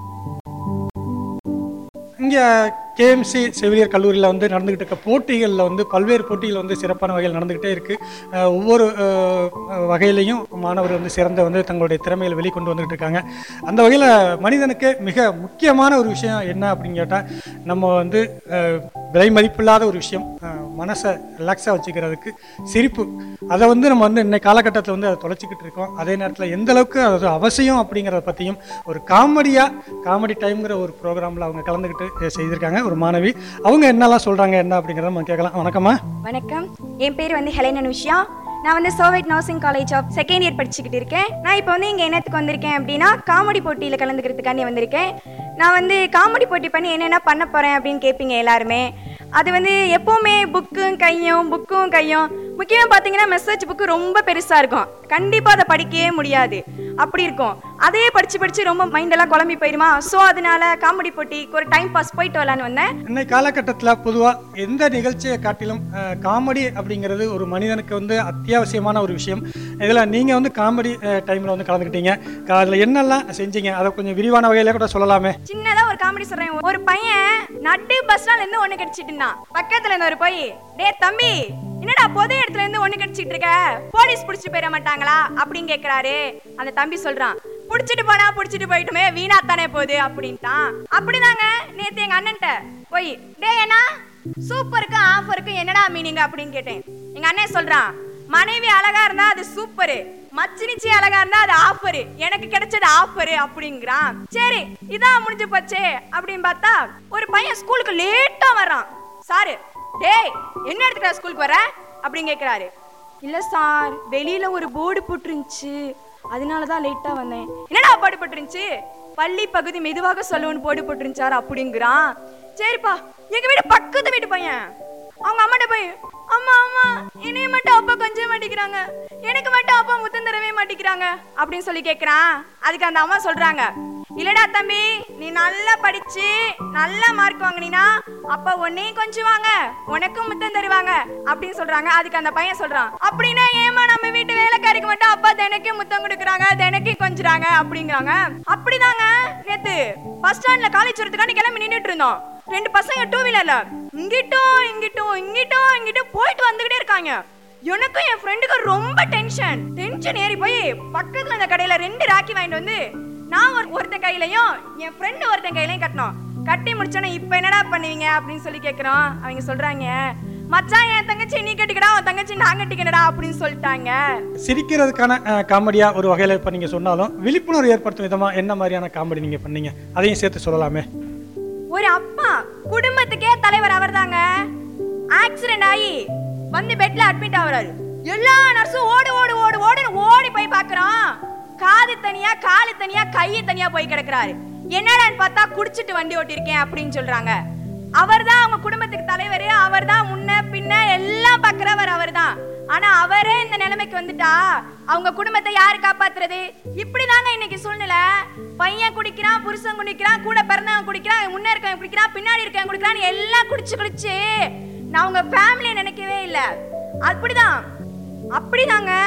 இங்கே கேஎம்சி செவிலியர் கல்லூரியில் வந்து நடந்துக்கிட்டு இருக்க போட்டிகளில் வந்து பல்வேறு போட்டிகள் வந்து சிறப்பான வகையில் நடந்துக்கிட்டே இருக்குது ஒவ்வொரு அஹ், வகையிலையும் மாணவர் வந்து சிறந்த வந்து தங்களுடைய திறமைகளை வெளிக்கொண்டு வந்துகிட்டு இருக்காங்க அந்த வகையில் மனிதனுக்கு மிக முக்கியமான ஒரு விஷயம் என்ன அப்படின்னு கேட்டால் நம்ம வந்து அஹ், விலை மதிப்பில்லாத ஒரு விஷயம் அஹ், மனசை ரிலாக்ஸாக வச்சுக்கிறதுக்கு சிரிப்பு அதை வந்து நம்ம வந்து இன்னைக்கு காலகட்டத்தில் வந்து அதை தொலைச்சிக்கிட்டு இருக்கோம் அதே நேரத்தில் எந்த அளவுக்கு அது அவசியம் அப்படிங்கிறத பற்றியும் ஒரு காமெடியாக காமெடி டைம்ங்கிற ஒரு ப்ரோக்ராமில் அவங்க கலந்துக்கிட்டு அஹ், செய்திருக்காங்க ஒரு மாணவி அவங்க என்னெல்லாம் சொல்கிறாங்க என்ன அப்படிங்கிறத நம்ம கேட்கலாம் வணக்கம்மா வணக்கம் என் பேர் வந்து ஹெலன் அனுஷியா நான் வந்து சோவைட் nursing college of second year படிச்சுக்கிட்டு இருக்கேன் நான் இப்போ வந்து இங்கே என்னத்துக்கு வந்திருக்கேன் அப்படின்னா காமெடி போட்டியில் கலந்துக்கிறதுக்காண்டி வந்திருக்கேன் நான் வந்து காமெடி போட்டி பண்ணி என்னென்ன பண்ண போகிறேன் அப்படின்னு கேட்பீங்க எல்லாருமே அது வந்து எப்போவுமே புக்கும் கையும் புக்கும் கையும் முக்கியமாக பார்த்தீங்கன்னா மெசேஜ் புக்கு ரொம்ப பெருசாக இருக்கும் கண்டிப்பாக அதை படிக்கவே முடியாது அப்படி இருக்கும் அதையே படித்து படித்து ரொம்ப மைண்டெல்லாம் குழம்பி போயிடுமா ஸோ அதனால காமெடி போட்டிக்கு ஒரு டைம் பாஸ் போயிட்டு வரலான்னு வந்தேன் இன்னைக்கு காலகட்டத்தில் பொதுவாக எந்த நிகழ்ச்சியை காட்டிலும் காமெடி அப்படிங்கிறது ஒரு மனிதனுக்கு வந்து அத்தியாவசியமான ஒரு விஷயம் இதில் நீங்கள் வந்து காமெடி டைமில் வந்து கலந்துக்கிட்டீங்க அதில் என்னெல்லாம் செஞ்சீங்க அதை கொஞ்சம் விரிவான வகையில் கூட சொல்லலாமே சின்னதா ஒரு காமெடி சொல்றேன் ஒரு பையன் நட்டு பஸ் ஸ்டாண்ட்ல இருந்து ஒண்ணு கடிச்சிட்டு இருந்தான் பக்கத்துல இருந்த ஒரு போய் டேய் தம்பி என்னடா பொது இடத்துல இருந்து ஒண்ணு கடிச்சிட்டு இருக்க போலீஸ் புடிச்சிட்டு போயிட மாட்டாங்களா அப்படின்னு கேக்குறாரு அந்த தம்பி சொல்றான் புடிச்சிட்டு போனா புடிச்சிட்டு போயிட்டுமே வீணா தானே போகுது அப்படின்ட்டான் அப்படிதாங்க நேத்து எங்க அண்ணன்ட்ட போய் டேய் என்ன சூப்பருக்கு ஆஃபருக்கு என்னடா மீனிங் அப்படின்னு கேட்டேன் எங்க அண்ணன் சொல்றான் மனைவி அழகா இருந்தா அது சூப்பரு மச்சினிச்சி அழகா இருந்தா அது ஆஃபரு எனக்கு கிடைச்சது ஆஃபரு அப்படிங்கிறான் சரி இதான் முடிஞ்சு போச்சே அப்படின்னு பார்த்தா ஒரு பையன் ஸ்கூலுக்கு லேட்டா வர்றான் சாரு டேய் என்ன எடுத்துக்கிற ஸ்கூலுக்கு வர அப்படின்னு கேக்குறாரு இல்ல சார் வெளியில ஒரு போர்டு போட்டுருந்துச்சு அதனால தான் லேட்டா வந்தேன் என்னடா போர்டு போட்டுருந்துச்சு பள்ளி பகுதி மெதுவாக சொல்லுவோன்னு போர்டு போட்டுருந்துச்சார் அப்படிங்கிறான் சரிப்பா எங்க வீடு பக்கத்து வீட்டு பையன் அவங்க அம்மாட்ட போய் அம்மா அம்மா என்னைய மட்டும் அப்பா கொஞ்சம் மாட்டேங்கிறாங்க எனக்கு மட்டும் அப்பா முத்தம் தரவே மாட்டேங்கிறாங்க அப்படின்னு சொல்லி கேக்குறான் அதுக்கு அந்த அம்மா சொல்றாங்க இல்லடா தம்பி நீ நல்லா படிச்சு நல்ல மார்க் வாங்கினீனா அப்பா உன்னையும் கொஞ்சுவாங்க உனக்கும் முத்தம் தருவாங்க அப்படின்னு சொல்றாங்க அதுக்கு அந்த பையன் சொல்றான் அப்படின்னா ஏமா நம்ம வீட்டு வேலைக்காரிக்கு மட்டும் அப்பா தினைக்கும் முத்தம் கொடுக்குறாங்க தினைக்கும் கொஞ்சுறாங்க அப்படிங்கிறாங்க அப்படிதாங்க நேத்து பஸ் ஸ்டாண்ட்ல காலேஜ் வரதுக்காண்டி கிளம்பி நின்னுட்டு இருந்தோம் ரெண்டு பசங்க டூ வீலர்ல இங்கிட்டும் இங்கிட்டும் இங்கிட்டும் இங்கிட்டும் போயிட்டு வந்துகிட்டே இருக்காங்க எனக்கும் என் ஃப்ரெண்டுக்கும் ரொம்ப டென்ஷன் டென்ஷன் ஏறி போய் பக்கத்துல அந்த கடையில ரெண்டு ராக்கி வாங்கிட்டு வந்து நான் ஒரு ஒருத்தன் கையிலையும் என் ஃப்ரெண்டு ஒருத்தன் கையிலையும் கட்டணும் கட்டி முடிச்சோன்னே இப்போ என்னடா பண்ணுவீங்க அப்படின்னு சொல்லி கேட்குறோம் அவங்க சொல்றாங்க மச்சான் என் தங்கச்சி நீ கட்டிக்கடா உன் தங்கச்சி நான் கட்டிக்கடா அப்படின்னு சொல்லிட்டாங்க சிரிக்கிறதுக்கான காமெடியாக ஒரு வகையில் இப்போ நீங்கள் சொன்னாலும் விழிப்புணர்வு ஏற்படுத்தும் விதமாக என்ன மாதிரியான காமெடி நீங்கள் பண்ணீங்க அதையும் சேர்த்து சொல்லலாமே ஒரு அப்பா குடும்பத்துக்கே தலைவர் அவர்தாங்க ஆக்சிடென்ட் ஆகி வந்து பெட்ல அட்மிட் ஆகுறாரு எல்லா நர்ஸும் ஓடு ஓடு ஓடு ஓடுன்னு ஓடி போய் பார்க்கறான் காது தனியா காலு தனியா கையை தனியா போய் கிடக்குறாரு என்னடான்னு பார்த்தா குடிச்சிட்டு வண்டி ஓட்டிருக்கேன் அப்படின்னு சொல்றாங்க அவர்தான் அவங்க குடும்பத்துக்கு தலைவர் அவர்தான் முன்ன பின்ன எல்லாம் பார்க்கறவர் அவர்தான் ஆனா அவரே இந்த நிலைமைக்கு வந்துட்டா அவங்க குடும்பத்தை யாரு காப்பாத்துறது இப்படிதாங்க இன்னைக்கு சூழ்நிலை பையன் குடிக்கிறான் புருஷன் குடிக்கிறான் கூட பிறந்தவன் குடிக்கிறான் முன்ன இருக்கவன் குடிக்கிறான் பின்னாடி இருக்கவன் குடிக்கிறான் எல்லாம் குடிச்சு குடிச்சு நான் உங்க ஃபேமிலியை நினைக்கவே இல்லை அப்படிதான் அப்படிதாங்க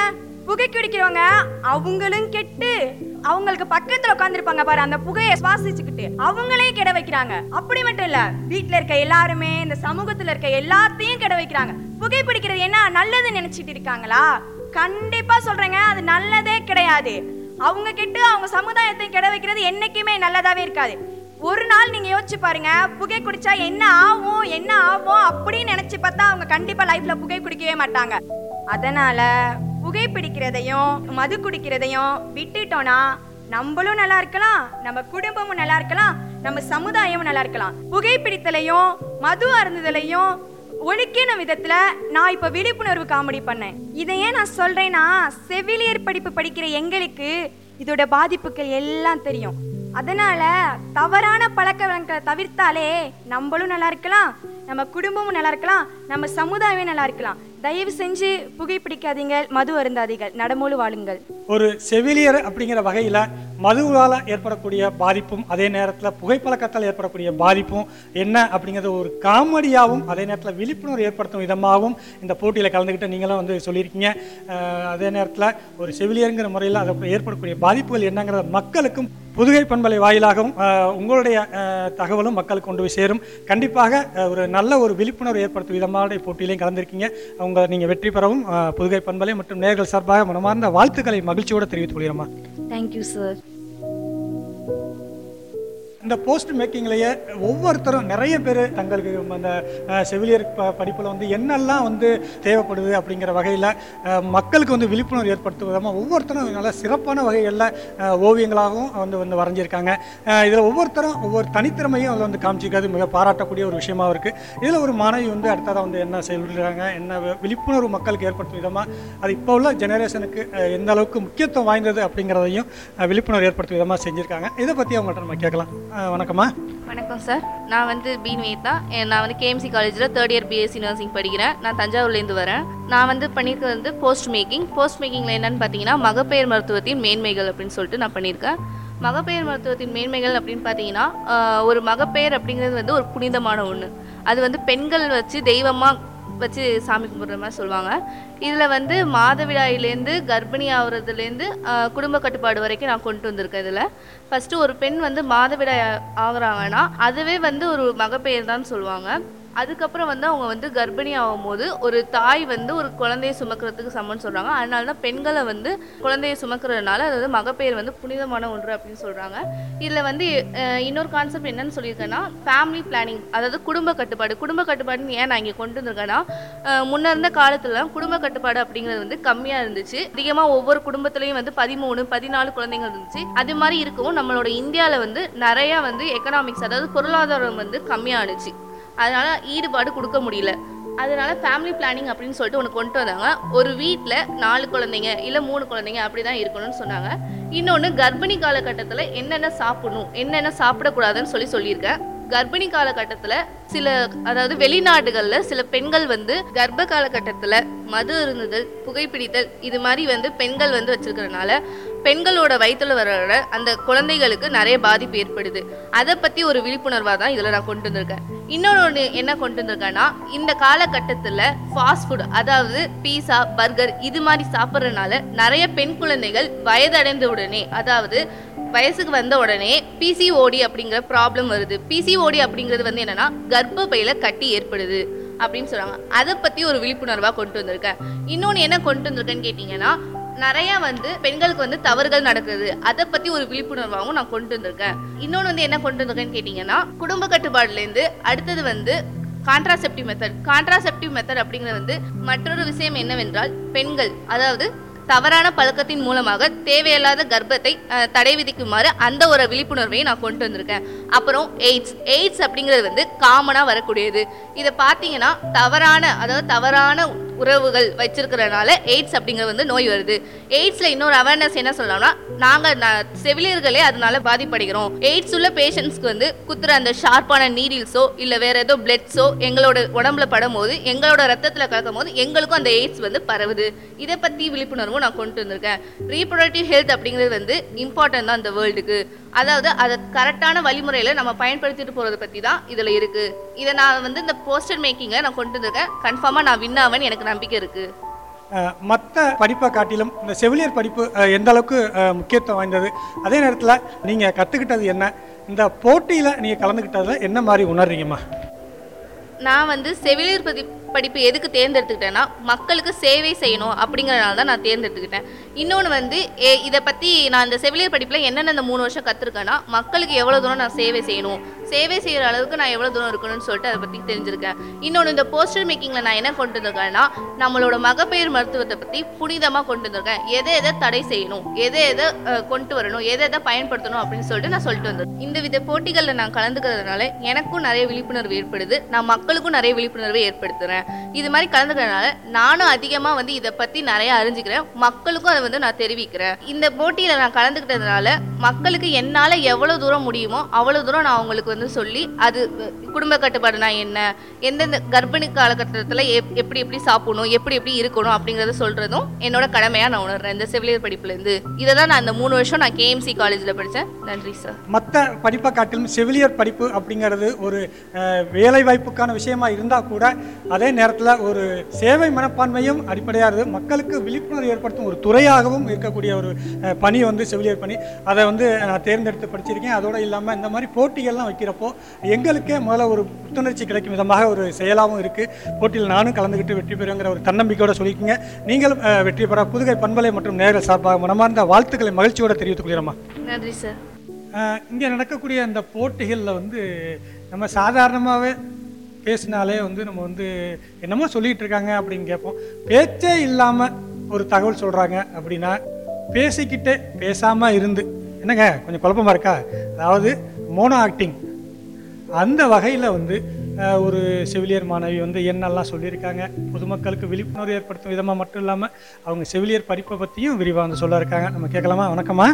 புகை குடிக்கிறவங்க அவங்களும் கெட்டு அவங்களுக்கு பக்கத்துல உட்காந்துருப்பாங்க பாரு அந்த புகையை சுவாசிச்சுக்கிட்டு அவங்களே கெட வைக்கிறாங்க அப்படி மட்டும் இல்ல வீட்ல இருக்க எல்லாருமே இந்த சமூகத்துல இருக்க எல்லாத்தையும் கெட வைக்கிறாங்க புகை பிடிக்கிறது என்ன நல்லதுன்னு நினைச்சிட்டு இருக்காங்களா கண்டிப்பா சொல்றேங்க அது நல்லதே கிடையாது அவங்க கெட்டு அவங்க சமுதாயத்தை கெட வைக்கிறது என்னைக்குமே நல்லதாவே இருக்காது ஒரு நாள் நீங்க யோசிச்சு பாருங்க புகை குடிச்சா என்ன ஆகும் என்ன ஆகும் அப்படின்னு நினைச்சு பார்த்தா அவங்க கண்டிப்பா லைஃப்ல புகை குடிக்கவே மாட்டாங்க அதனால புகை பிடிக்கிறதையும் மது குடிக்கிறதையும் விட்டுட்டோம்னா நம்மளும் நல்லா இருக்கலாம் நம்ம குடும்பமும் நல்லா இருக்கலாம் நம்ம சமுதாயமும் நல்லா இருக்கலாம் புகைப்பிடித்தலையும் மது அருந்துதலையும் ஒழுக்கின விதத்துல நான் இப்ப விழிப்புணர்வு காமெடி பண்ணேன் இதை ஏன் நான் சொல்றேன்னா செவிலியர் படிப்பு படிக்கிற எங்களுக்கு இதோட பாதிப்புகள் எல்லாம் தெரியும் அதனால தவறான பழக்க வழக்கங்களை தவிர்த்தாலே நம்மளும் நல்லா இருக்கலாம் நம்ம குடும்பமும் நல்லா இருக்கலாம் நம்ம சமுதாயமும் நல்லா இருக்கலாம் தயவு செஞ்சு புகைப்பிடிக்காதீங்க மது அருந்தாதீர்கள் நடமோடு வாழுங்கள் ஒரு செவிலியர் அப்படிங்கிற வகையில் மதுவால் ஏற்படக்கூடிய பாதிப்பும் அதே நேரத்தில் புகைப்பழக்கத்தால் ஏற்படக்கூடிய பாதிப்பும் என்ன அப்படிங்கிறது ஒரு காமெடியாகவும் அதே நேரத்தில் விழிப்புணர்வு ஏற்படுத்தும் விதமாகவும் இந்த போட்டியில் கலந்துக்கிட்டு நீங்களும் வந்து சொல்லியிருக்கீங்க அஹ் அதே நேரத்தில் ஒரு செவிலியருங்கிற முறையில் அதை ஏற்படக்கூடிய பாதிப்புகள் என்னங்கிறத மக்களுக்கும் புதுகை பண்பலை வாயிலாகவும் அஹ், உங்களுடைய அஹ், தகவலும் மக்களுக்கு கொண்டு போய் சேரும் கண்டிப்பாக அஹ், ஒரு நல்ல ஒரு விழிப்புணர்வு ஏற்படுத்தும் விதமான போட்டியிலையும் கலந்திருக்கீங்க உங்களை நீங்கள் வெற்றி பெறவும் அஹ், புதுகை பண்பலை மற்றும் நேர்கள் சார்பாக மனமார்ந்த வாழ்த்துக்களை மகிழ்ச்சியோடு தெரிவித்துக் கொள்கிறோமா தேங்க்யூ சார் இந்த போஸ்ட் மேக்கிங்லேயே ஒவ்வொருத்தரும் நிறைய பேர் தங்களுக்கு அந்த அஹ், செவிலியர் ப படிப்பில் வந்து என்னெல்லாம் வந்து தேவைப்படுது அப்படிங்கிற வகையில் மக்களுக்கு வந்து விழிப்புணர்வு ஏற்படுத்தும் விதமாக ஒவ்வொருத்தரும் நல்ல சிறப்பான வகைகளில் ஓவியங்களாகவும் வந்து வந்து வரைஞ்சிருக்காங்க இதில் ஒவ்வொருத்தரும் ஒவ்வொரு தனித்திறமையும் அதில் வந்து காமிச்சிக்கிறது மிக பாராட்டக்கூடிய ஒரு விஷயமா இருக்குது இதில் ஒரு மாணவி வந்து அடுத்ததாக வந்து என்ன சொல்கிறாங்க என்ன வி- விழிப்புணர்வு மக்களுக்கு ஏற்படுத்தும் விதமாக அது இப்போ உள்ள ஜெனரேஷனுக்கு அஹ், எந்த அளவுக்கு முக்கியத்துவம் வாய்ந்தது அப்படிங்கிறதையும் அஹ், விழிப்புணர்வு ஏற்படுத்தும் விதமாக செஞ்சுருக்காங்க இதை பற்றி அவங்கள்ட்ட நம்ம கேட்கலாம் அஹ், வணக்கம்மா வணக்கம் சார் நான் வந்து பி நிவேதா எ- நான் வந்து கேஎம்சி காலேஜில் தேர்ட் இயர் பிஎஸ்சி நர்சிங் படிக்கிறேன் நான் தஞ்சாவூர்லேருந்து வரேன் நான் வந்து பண்ணியிருக்கிறது வந்து போஸ்ட் மேக்கிங் போஸ்ட் மேக்கிங்கில் என்னன்னு பார்த்தீங்கன்னா மகப்பேறு மருத்துவத்தின் மேன்மைகள் அப்படின்னு சொல்லிட்டு நான் பண்ணியிருக்கேன் மகப்பேறு மருத்துவத்தின் மேன்மைகள் அப்படின்னு பார்த்தீங்கன்னா ஆஹ், ஒரு மகப்பேர் அப்படிங்கிறது வந்து ஒரு புனிதமான ஒன்று அது வந்து பெண்கள் வச்சு தெய்வமாக வச்சு சாமி கும்பிட்ற மாதிரி சொல்லுவாங்க இதில் வந்து மாதவிடாயிலேருந்து கர்ப்பிணி ஆகுறதுலேருந்து ஆஹ், குடும்ப கட்டுப்பாடு வரைக்கும் நான் கொண்டு வந்திருக்கேன் இதில் ஃபஸ்ட்டு ஒரு பெண் வந்து மாதவிடாய் ஆ- ஆகுறாங்கன்னா அதுவே வந்து ஒரு மகப்பேர் தான் சொல்லுவாங்க அதுக்கப்புறம் வந்து அவங்க வந்து கர்ப்பிணி ஆகும்போது ஒரு தாய் வந்து ஒரு குழந்தையை சுமக்கிறதுக்கு சமம்னு சொல்கிறாங்க அதனால தான் பெண்களை வந்து குழந்தையை சுமக்கிறதுனால அதாவது மகப்பேர் வந்து புனிதமான ஒன்று அப்படின்னு சொல்கிறாங்க இதில் வந்து அஹ், இன்னொரு கான்செப்ட் என்னன்னு சொல்லியிருக்கேன்னா ஃபேமிலி பிளானிங் அதாவது குடும்ப கட்டுப்பாடு குடும்ப கட்டுப்பாடுன்னு ஏன் நான் இங்கே கொண்டு வந்திருக்கேன்னா அஹ், முன்ன இருந்த காலத்துலலாம் குடும்ப கட்டுப்பாடு அப்படிங்கிறது வந்து கம்மியாக இருந்துச்சு அதிகமாக ஒவ்வொரு குடும்பத்துலேயும் வந்து பதிமூணு பதினாலு குழந்தைங்க இருந்துச்சு அது மாதிரி இருக்கவும் நம்மளோட இந்தியாவில் வந்து நிறையா வந்து எக்கனாமிக்ஸ் அதாவது பொருளாதாரம் வந்து கம்மியானுச்சு அதனால ஈடுபாடு கொடுக்க முடியல அதனால ஃபேமிலி பிளானிங் அப்படின்னு சொல்லிட்டு ஒன்று கொண்டு வந்தாங்க ஒரு வீட்டில் நாலு குழந்தைங்க இல்லை மூணு குழந்தைங்க அப்படி தான் இருக்கணும்னு சொன்னாங்க இன்னொன்று கர்ப்பிணி காலகட்டத்தில் என்னென்ன சாப்பிடணும் என்னென்ன சாப்பிடக்கூடாதுன்னு சொல்லி சொல்லியிருக்கேன் கர்ப்பிணி காலகட்டத்தில் சில அதாவது வெளிநாடுகளில் சில பெண்கள் வந்து கர்ப்ப காலகட்டத்தில் மது இருந்துதல் புகைப்பிடித்தல் இது மாதிரி வந்து பெண்கள் வந்து வச்சிருக்கிறதுனால பெண்களோட வயித்துல வர அந்த குழந்தைகளுக்கு நிறைய பாதிப்பு ஏற்படுது அதை பற்றி ஒரு விழிப்புணர்வாக தான் இதில் நான் கொண்டு வந்திருக்கேன் இன்னொன்று ஒன்று என்ன கொண்டு வந்திருக்கேன்னா இந்த காலகட்டத்தில் ஃபாஸ்ட் ஃபுட் அதாவது பீஸா பர்கர் இது மாதிரி சாப்பிட்றதுனால நிறைய பெண் குழந்தைகள் வயதடைந்த உடனே அதாவது வயசுக்கு வந்த உடனே பிசிஓடி அப்படிங்கிற ப்ராப்ளம் வருது பிசிஓடி அப்படிங்கிறது வந்து என்னன்னா கர்ப்பப்பையில கட்டி ஏற்படுது அப்படின்னு சொல்றாங்க அதை பத்தி ஒரு விழிப்புணர்வா கொண்டு வந்திருக்கேன் இன்னொன்று என்ன கொண்டு வந்திருக்கேன்னு கேட்டிங்கன்னா நிறைய வந்து பெண்களுக்கு வந்து தவறுகள் நடக்குது அதை பத்தி ஒரு விழிப்புணர்வாகவும் நான் கொண்டு வந்திருக்கேன் இன்னொன்று வந்து என்ன கொண்டு வந்திருக்கேன்னு கேட்டிங்கன்னா குடும்ப கட்டுப்பாடுலேருந்து அடுத்தது வந்து கான்ட்ராசெப்டிவ் மெத்தட் கான்ட்ராசெப்டிவ் மெத்தட் அப்படிங்கிறது வந்து மற்றொரு விஷயம் என்னவென்றால் பெண்கள் அதாவது தவறான பழக்கத்தின் மூலமாக தேவையில்லாத கர்ப்பத்தை அஹ், தடை விதிக்குமாறு அந்த ஒரு விழிப்புணர்வையும் நான் கொண்டு வந்திருக்கேன் அப்புறம் எய்ட்ஸ் எய்ட்ஸ் அப்படிங்கிறது வந்து காமனாக வரக்கூடியது இதை பார்த்தீங்கன்னா தவறான அதாவது தவறான உறவுகள் வச்சிருக்கிறனால எய்ட்ஸ் அப்படிங்கிறது வந்து நோய் வருது எய்ட்ஸில் இன்னொரு அவேர்னஸ் என்ன சொல்லலாம்னா நாங்கள் செவிலியர்களே அதனால பாதிப்படைகிறோம் எய்ட்ஸ் உள்ள பேஷண்ட்ஸ்க்கு வந்து குத்துற அந்த ஷார்ப்பான நீடில்ஸோ இல்லை வேற ஏதோ பிளட்ஸோ எங்களோட உடம்புல படும்போது எங்களோட ரத்தத்தில் கலக்கும் போது எங்களுக்கும் அந்த எய்ட்ஸ் வந்து பரவுது இதை பற்றி விழிப்புணர்வும் நான் கொண்டு வந்திருக்கேன் ரீப்ரொடக்டிவ் ஹெல்த் அப்படிங்கிறது வந்து இம்பார்ட்டன்ட் தான் இந்த வேர்ல்டுக்கு அதாவது அதை கரெக்டான வழிமுறையில் நம்ம பயன்படுத்திட்டு போகிறத பற்றி தான் இதில் இருக்குது இதை நான் வந்து இந்த போஸ்டர் மேக்கிங்கை நான் கொண்டு வந்திருக்கேன் கன்ஃபார்மாக நான் வின் ஆவேன்னு எனக்கு நம்பிக்கை இருக்குது மற்ற படிப்பை காட்டிலும் இந்த செவிலியர் படிப்பு அஹ், எந்த அளவுக்கு அஹ், முக்கியத்துவம் வாய்ந்தது அதே நேரத்தில் நீங்கள் கற்றுக்கிட்டது என்ன இந்த போட்டியில் நீங்கள் கலந்துக்கிட்டதில் என்ன மாதிரி உணர்றீங்கம்மா நான் வந்து செவிலியர் பதி படிப்பு எதுக்கு தேர்ந்தெடுத்துக்கிட்டேன்னா மக்களுக்கு சேவை செய்யணும் அப்படிங்கிறனால தான் நான் தேர்ந்தெடுத்துக்கிட்டேன் இன்னொன்று வந்து ஏ இதை பற்றி நான் இந்த செவிலியர் படிப்பில் என்னென்ன இந்த மூணு வருஷம் கற்றுருக்கேன்னா மக்களுக்கு எவ்வளோ தூரம் நான் சேவை செய்யணும் சேவை செய்கிற அளவுக்கு நான் எவ்வளோ தூரம் இருக்கணும்னு சொல்லிட்டு அதை பற்றி தெரிஞ்சிருக்கேன் இன்னொன்று இந்த போஸ்டர் மேக்கிங்கில் நான் என்ன கொண்டு வந்திருக்கேன்னா நம்மளோட மகப்பேறு மருத்துவத்தை பற்றி புனிதமாக கொண்டு வந்திருக்கேன் எதை எதை தடை செய்யணும் எதை எதை அஹ், கொண்டு வரணும் எதை எதை பயன்படுத்தணும் அப்படின்னு சொல்லிட்டு நான் சொல்லிட்டு வந்தேன் இந்த வித போட்டிகளில் நான் கலந்துக்கிறதுனால எனக்கும் நிறைய விழிப்புணர்வு ஏற்படுது நான் மக்களுக்கும் நிறைய விழிப்புணர்வை ஏற்படுத்துகிறேன் இது மாதிரி கலந்துக்கிறதுனால நானும் அதிகமாக வந்து இதை பற்றி நிறைய அறிஞ்சுக்கிறேன் மக்களுக்கும் அதை வந்து நான் தெரிவிக்கிறேன் இந்த போட்டியில் நான் கலந்துக்கிட்டதுனால மக்களுக்கு என்னால் எவ்வளோ தூரம் முடியுமோ அவ்வளோ தூரம் நான் அவங்களுக்கு வந்து சொல்லி அது அஹ், குடும்ப கட்டுப்பாடுனா என்ன எந்தெந்த கர்ப்பிணி காலகட்டத்தில் எப் எப்படி எப்படி சாப்பிடணும் எப்படி எப்படி இருக்கணும் அப்படிங்கிறத சொல்கிறதும் என்னோட கடமையாக நான் உணர்றேன் இந்த செவிலியர் படிப்புலேருந்து இதை தான் நான் இந்த மூணு வருஷம் நான் கேஎம்சி காலேஜில் படித்தேன் நன்றி சார் மற்ற படிப்பை காட்டிலும் செவிலியர் படிப்பு அப்படிங்கிறது ஒரு அஹ், வேலை வாய்ப்புக்கான விஷயமா இருந்தால் கூட அதே நேரத்தில் ஒரு சேவை மனப்பான்மையும் அடிப்படையாக இருக்குது மக்களுக்கு விழிப்புணர்வு ஏற்படுத்தும் ஒரு துறையாகவும் இருக்கக்கூடிய ஒரு அஹ், பணி வந்து செவிலியர் பணி அதை வந்து நான் தேர்ந்தெடுத்து படிச்சிருக்கேன் அதோடு இல்லாமல் இந்த மாதிரி போட்டிகள்லாம் வைக்கிறப்போ எங்களுக்கே முதல்ல ஒரு புத்துணர்ச்சி கிடைக்கும் விதமாக ஒரு செயலாகவும் இருக்குது போட்டியில் நானும் கலந்துக்கிட்டு வெற்றி பெறுங்கிற ஒரு தன்னம்பிக்கையோட சொல்லியிருக்கீங்க நீங்களும் அஹ், வெற்றி பெற புதுகை பண்பலை மற்றும் நேர்கள் சார்பாக மனமார்ந்த வாழ்த்துக்களை மகிழ்ச்சியோட தெரிவித்துக் கொள்கிறோமா நன்றி சார் இங்கே நடக்கக்கூடிய அந்த போட்டிகளில் வந்து நம்ம சாதாரணமாகவே பேசினாலே வந்து நம்ம வந்து என்னமோ சொல்லிகிட்டு இருக்காங்க அப்படின்னு கேட்போம் பேச்சே இல்லாமல் ஒரு தகவல் சொல்கிறாங்க அப்படின்னா பேசிக்கிட்டே பேசாமல் இருந்து என்னங்க கொஞ்சம் குழப்பமா இருக்கா அதாவது மோனோ ஆக்டிங் அந்த வகையில் வந்து அஹ், ஒரு செவிலியர் மாணவி வந்து என்னெல்லாம் சொல்லியிருக்காங்க பொதுமக்களுக்கு விழிப்புணர்வு ஏற்படுத்தும் விதமாக மட்டும் இல்லாமல் அவங்க செவிலியர் படிப்பை பற்றியும் விரிவாக வந்து சொல்ல இருக்காங்க நம்ம கேட்கலாமா வணக்கம்மா